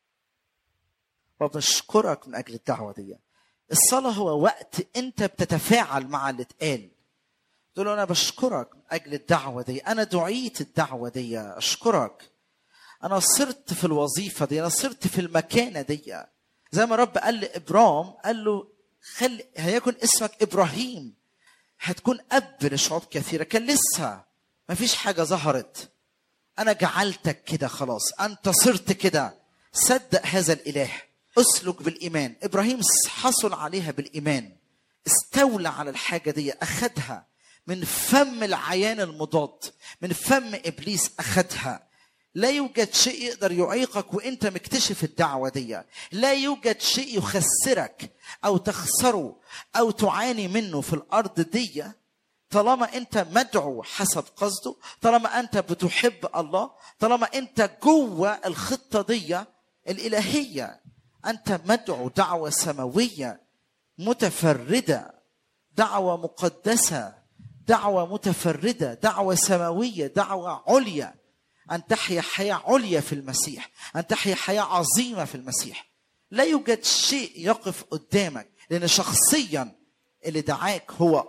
وبشكرك من أجل الدعوة دي الصلاة هو وقت أنت بتتفاعل مع اللي اتقال تقول له أنا بشكرك من أجل الدعوة دي أنا دعيت الدعوة دي أشكرك انا صرت في الوظيفه دي انا صرت في المكانه دي زي ما رب قال لابرام قال له خل هيكن اسمك ابراهيم هتكون اب لشعوب كثيره كان لسه ما فيش حاجه ظهرت انا جعلتك كده خلاص انت صرت كده صدق هذا الاله اسلك بالايمان ابراهيم حصل عليها بالايمان استولى على الحاجه دي اخدها من فم العيان المضاد من فم ابليس اخدها لا يوجد شيء يقدر يعيقك وانت مكتشف الدعوه دي لا يوجد شيء يخسرك او تخسره او تعاني منه في الارض دي طالما انت مدعو حسب قصده طالما انت بتحب الله طالما انت جوه الخطه دي الالهيه انت مدعو دعوه سماويه متفرده دعوه مقدسه دعوه متفرده دعوه سماويه دعوه عليا ان تحيا حياه عليا في المسيح ان تحيا حياه عظيمه في المسيح لا يوجد شيء يقف قدامك لان شخصيا اللي دعاك هو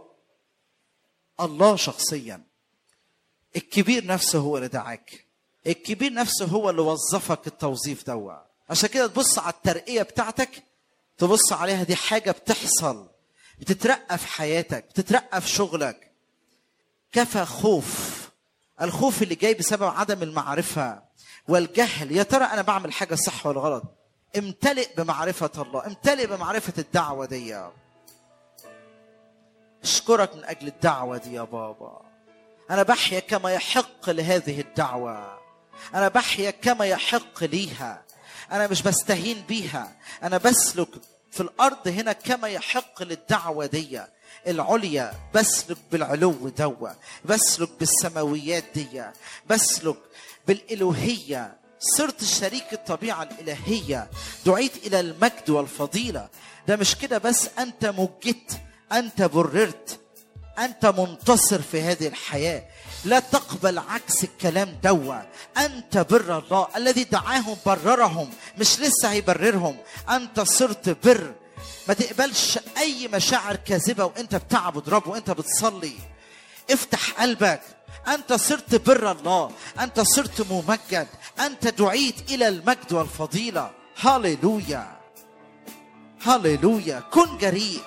الله شخصيا الكبير نفسه هو اللي دعاك الكبير نفسه هو اللي وظفك التوظيف دوا عشان كده تبص على الترقيه بتاعتك تبص عليها دي حاجه بتحصل بتترقى في حياتك بتترقى في شغلك كفى خوف الخوف اللي جاي بسبب عدم المعرفه والجهل يا ترى انا بعمل حاجه صح ولا غلط امتلئ بمعرفه الله امتلئ بمعرفه الدعوه دي اشكرك من اجل الدعوه دي يا بابا انا بحيا كما يحق لهذه الدعوه انا بحيا كما يحق ليها انا مش بستهين بيها انا بسلك في الارض هنا كما يحق للدعوه دي العليا بسلك بالعلو دوا بسلك بالسماويات دي بسلك بالالوهيه صرت شريك الطبيعه الالهيه دعيت الى المجد والفضيله ده مش كده بس انت مجدت انت بررت انت منتصر في هذه الحياه لا تقبل عكس الكلام دوا انت بر الله الذي دعاهم بررهم مش لسه هيبررهم انت صرت بر ما تقبلش اي مشاعر كاذبه وانت بتعبد رب وانت بتصلي افتح قلبك انت صرت بر الله انت صرت ممجد انت دعيت الى المجد والفضيله هاليلويا هاليلويا كن جريء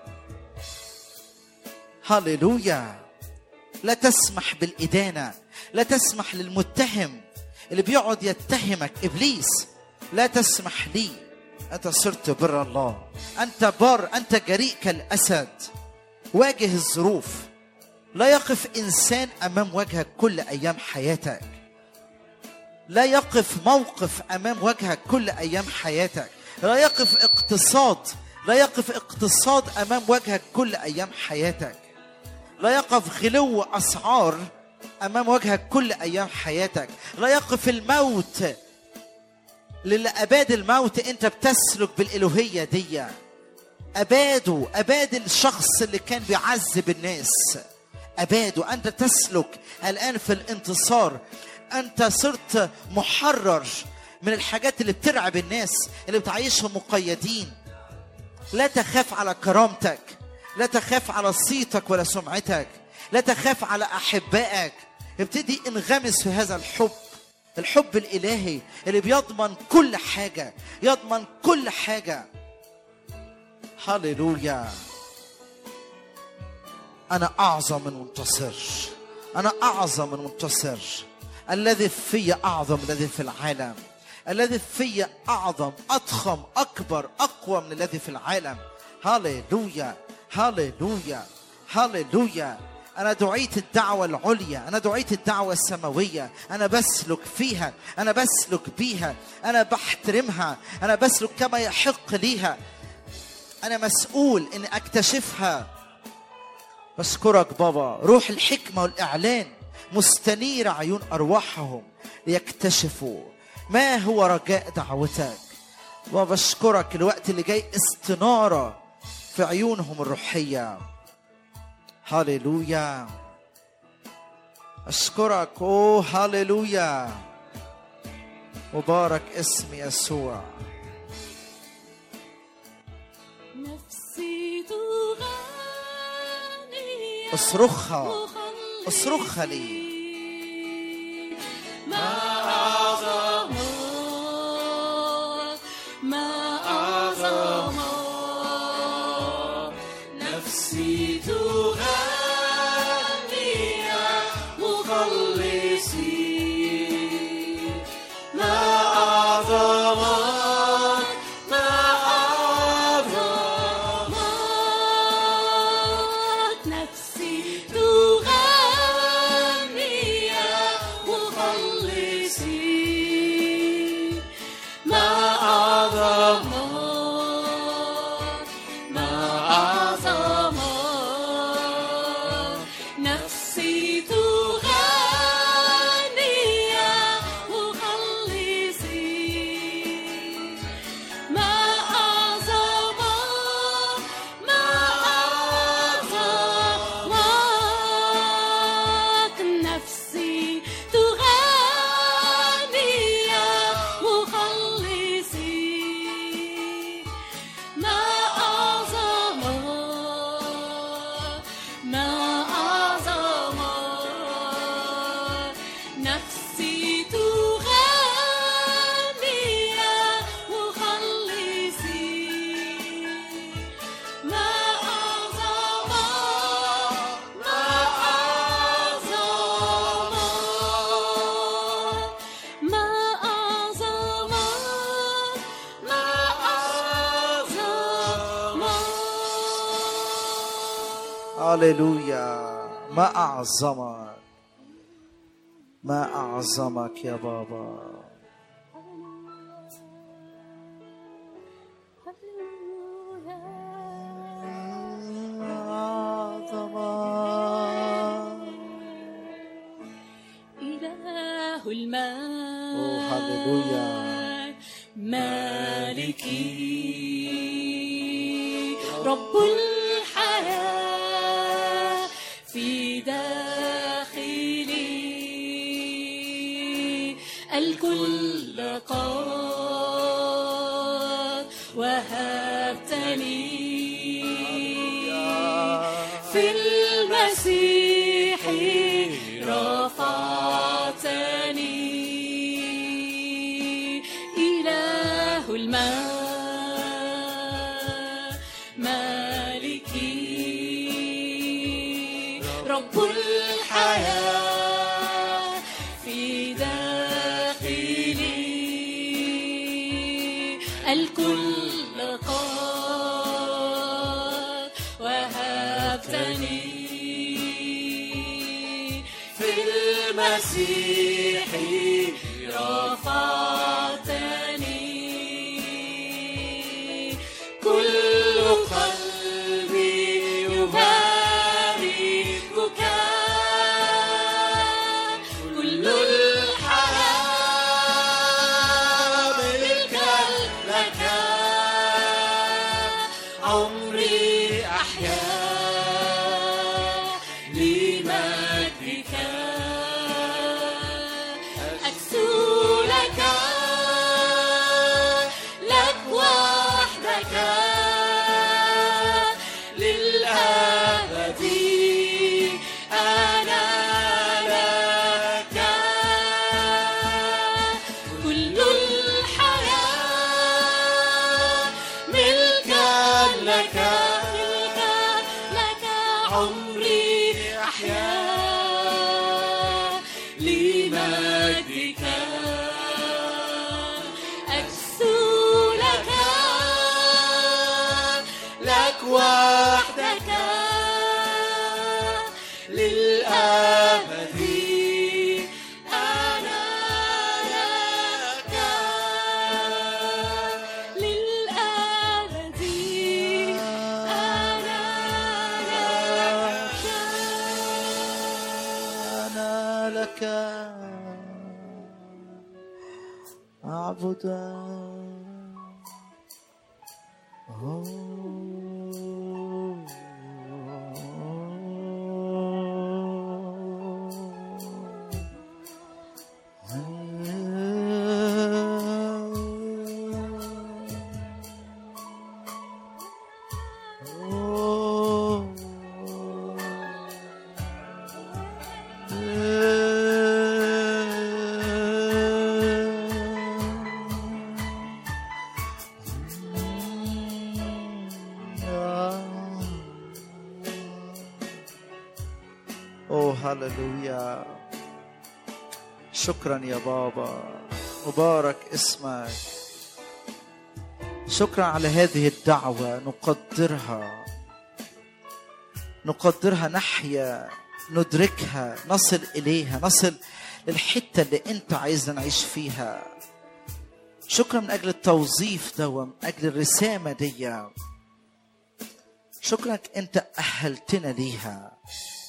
هاليلويا لا تسمح بالإدانة لا تسمح للمتهم اللي بيقعد يتهمك إبليس لا تسمح لي أنت صرت بر الله أنت بار أنت جريء كالأسد واجه الظروف لا يقف إنسان أمام وجهك كل أيام حياتك لا يقف موقف أمام وجهك كل أيام حياتك لا يقف اقتصاد لا يقف اقتصاد أمام وجهك كل أيام حياتك لا يقف غلو اسعار امام وجهك كل ايام حياتك لا يقف الموت للي اباد الموت انت بتسلك بالالوهيه دي اباده اباد الشخص اللي كان بيعذب الناس اباده انت تسلك الان في الانتصار انت صرت محرر من الحاجات اللي بترعب الناس اللي بتعيشهم مقيدين لا تخاف على كرامتك لا تخاف على صيتك ولا سمعتك لا تخاف على احبائك ابتدي انغمس في هذا الحب الحب الالهي اللي بيضمن كل حاجه يضمن كل حاجه هللويا انا اعظم من منتصر انا اعظم من منتصر الذي في اعظم من الذي في العالم الذي في اعظم اضخم اكبر اقوى من الذي في العالم هاليلويا هاليلويا هاليلويا أنا دعيت الدعوة العليا أنا دعيت الدعوة السماوية أنا بسلك فيها أنا بسلك بيها أنا بحترمها أنا بسلك كما يحق ليها أنا مسؤول إني أكتشفها بشكرك بابا روح الحكمة والإعلان مستنير عيون أرواحهم ليكتشفوا ما هو رجاء دعوتك بابا بشكرك الوقت اللي جاي استنارة في عيونهم الروحية هاليلويا أشكرك أوه هاليلويا مبارك اسم يسوع نفسي تغني اصرخها اصرخها لي ما أعظمك ما أعظمك نفسي تغني يا مخلصي ما أعظمك ما أعظمك نفسي تغني يا مخلصي ما أعظمك ما أعظمك نفسي تغني يا مخلصي ما أعظمك ما أعظمك نفسي تغني يا مخلصي ما أعظمك ما أعظمك نفسي تغني يا مخلصي ما أعظمك ما أعظمك ما أعظمك ما أعظمك هاليلويا ما أعظمك ما أعظمك يا بابا إله المجد أوه، هللويا. مالكي رب الحياة في داخلي الكل قد وهبتني في المسيح رفعتني إله الماء مالكي رب الحياة في داخلي الكل قد وهبتني في المسيح رفعتني كل قلبي يباركك كل الحياة ملكا لك عمري أحيا لمجدك نعبد اوه هللويا شكرا يا بابا مبارك اسمك شكرا على هذه الدعوة نقدرها نقدرها نحيا ندركها نصل إليها نصل للحتة اللي أنت عايزنا نعيش فيها شكرا من أجل التوظيف ده ومن أجل الرسامة دي شكرا أنت أهلتنا ليها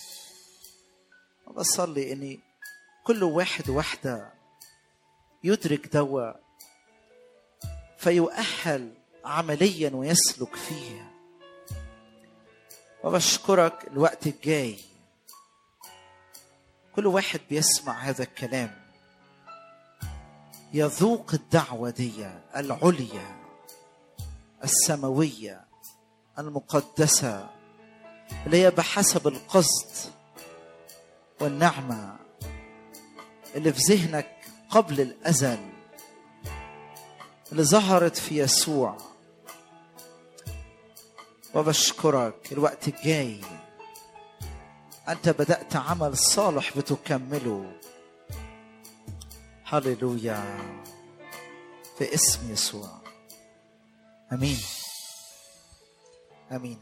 بصلي اني كل واحد واحدة يدرك دوا فيؤهل عمليا ويسلك فيه وبشكرك الوقت الجاي كل واحد بيسمع هذا الكلام يذوق الدعوة دي العليا السماوية المقدسة اللي هي بحسب القصد والنعمة اللي في ذهنك قبل الأزل اللي ظهرت في يسوع وبشكرك الوقت الجاي أنت بدأت عمل صالح بتكمله هللويا في اسم يسوع امين امين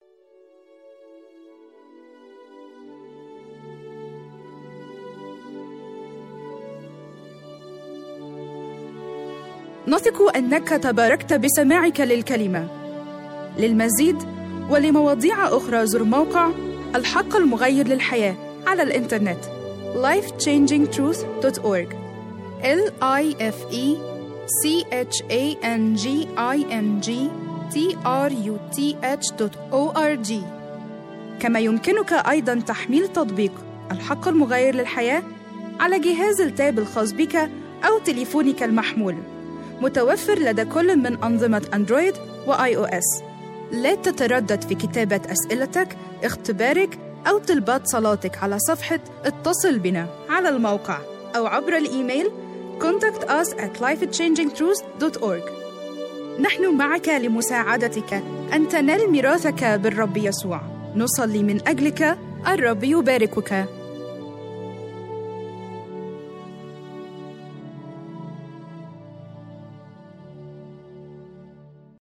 نثق انك تباركت بسماعك للكلمه للمزيد ولمواضيع اخرى زر موقع الحق المغير للحياه على الانترنت lifechangingtruth.org l i f e c h a n g i n g t r u t h o r g كما يمكنك ايضا تحميل تطبيق الحق المغير للحياه على جهاز التاب الخاص بك او تليفونك المحمول متوفر لدى كل من أنظمة أندرويد وآي أو إس. لا تتردد في كتابة أسئلتك، اختبارك أو طلبات صلاتك على صفحة اتصل بنا على الموقع أو عبر الإيميل contact us at lifechangingtruth.org نحن معك لمساعدتك أن تنال ميراثك بالرب يسوع نصلي من أجلك الرب يباركك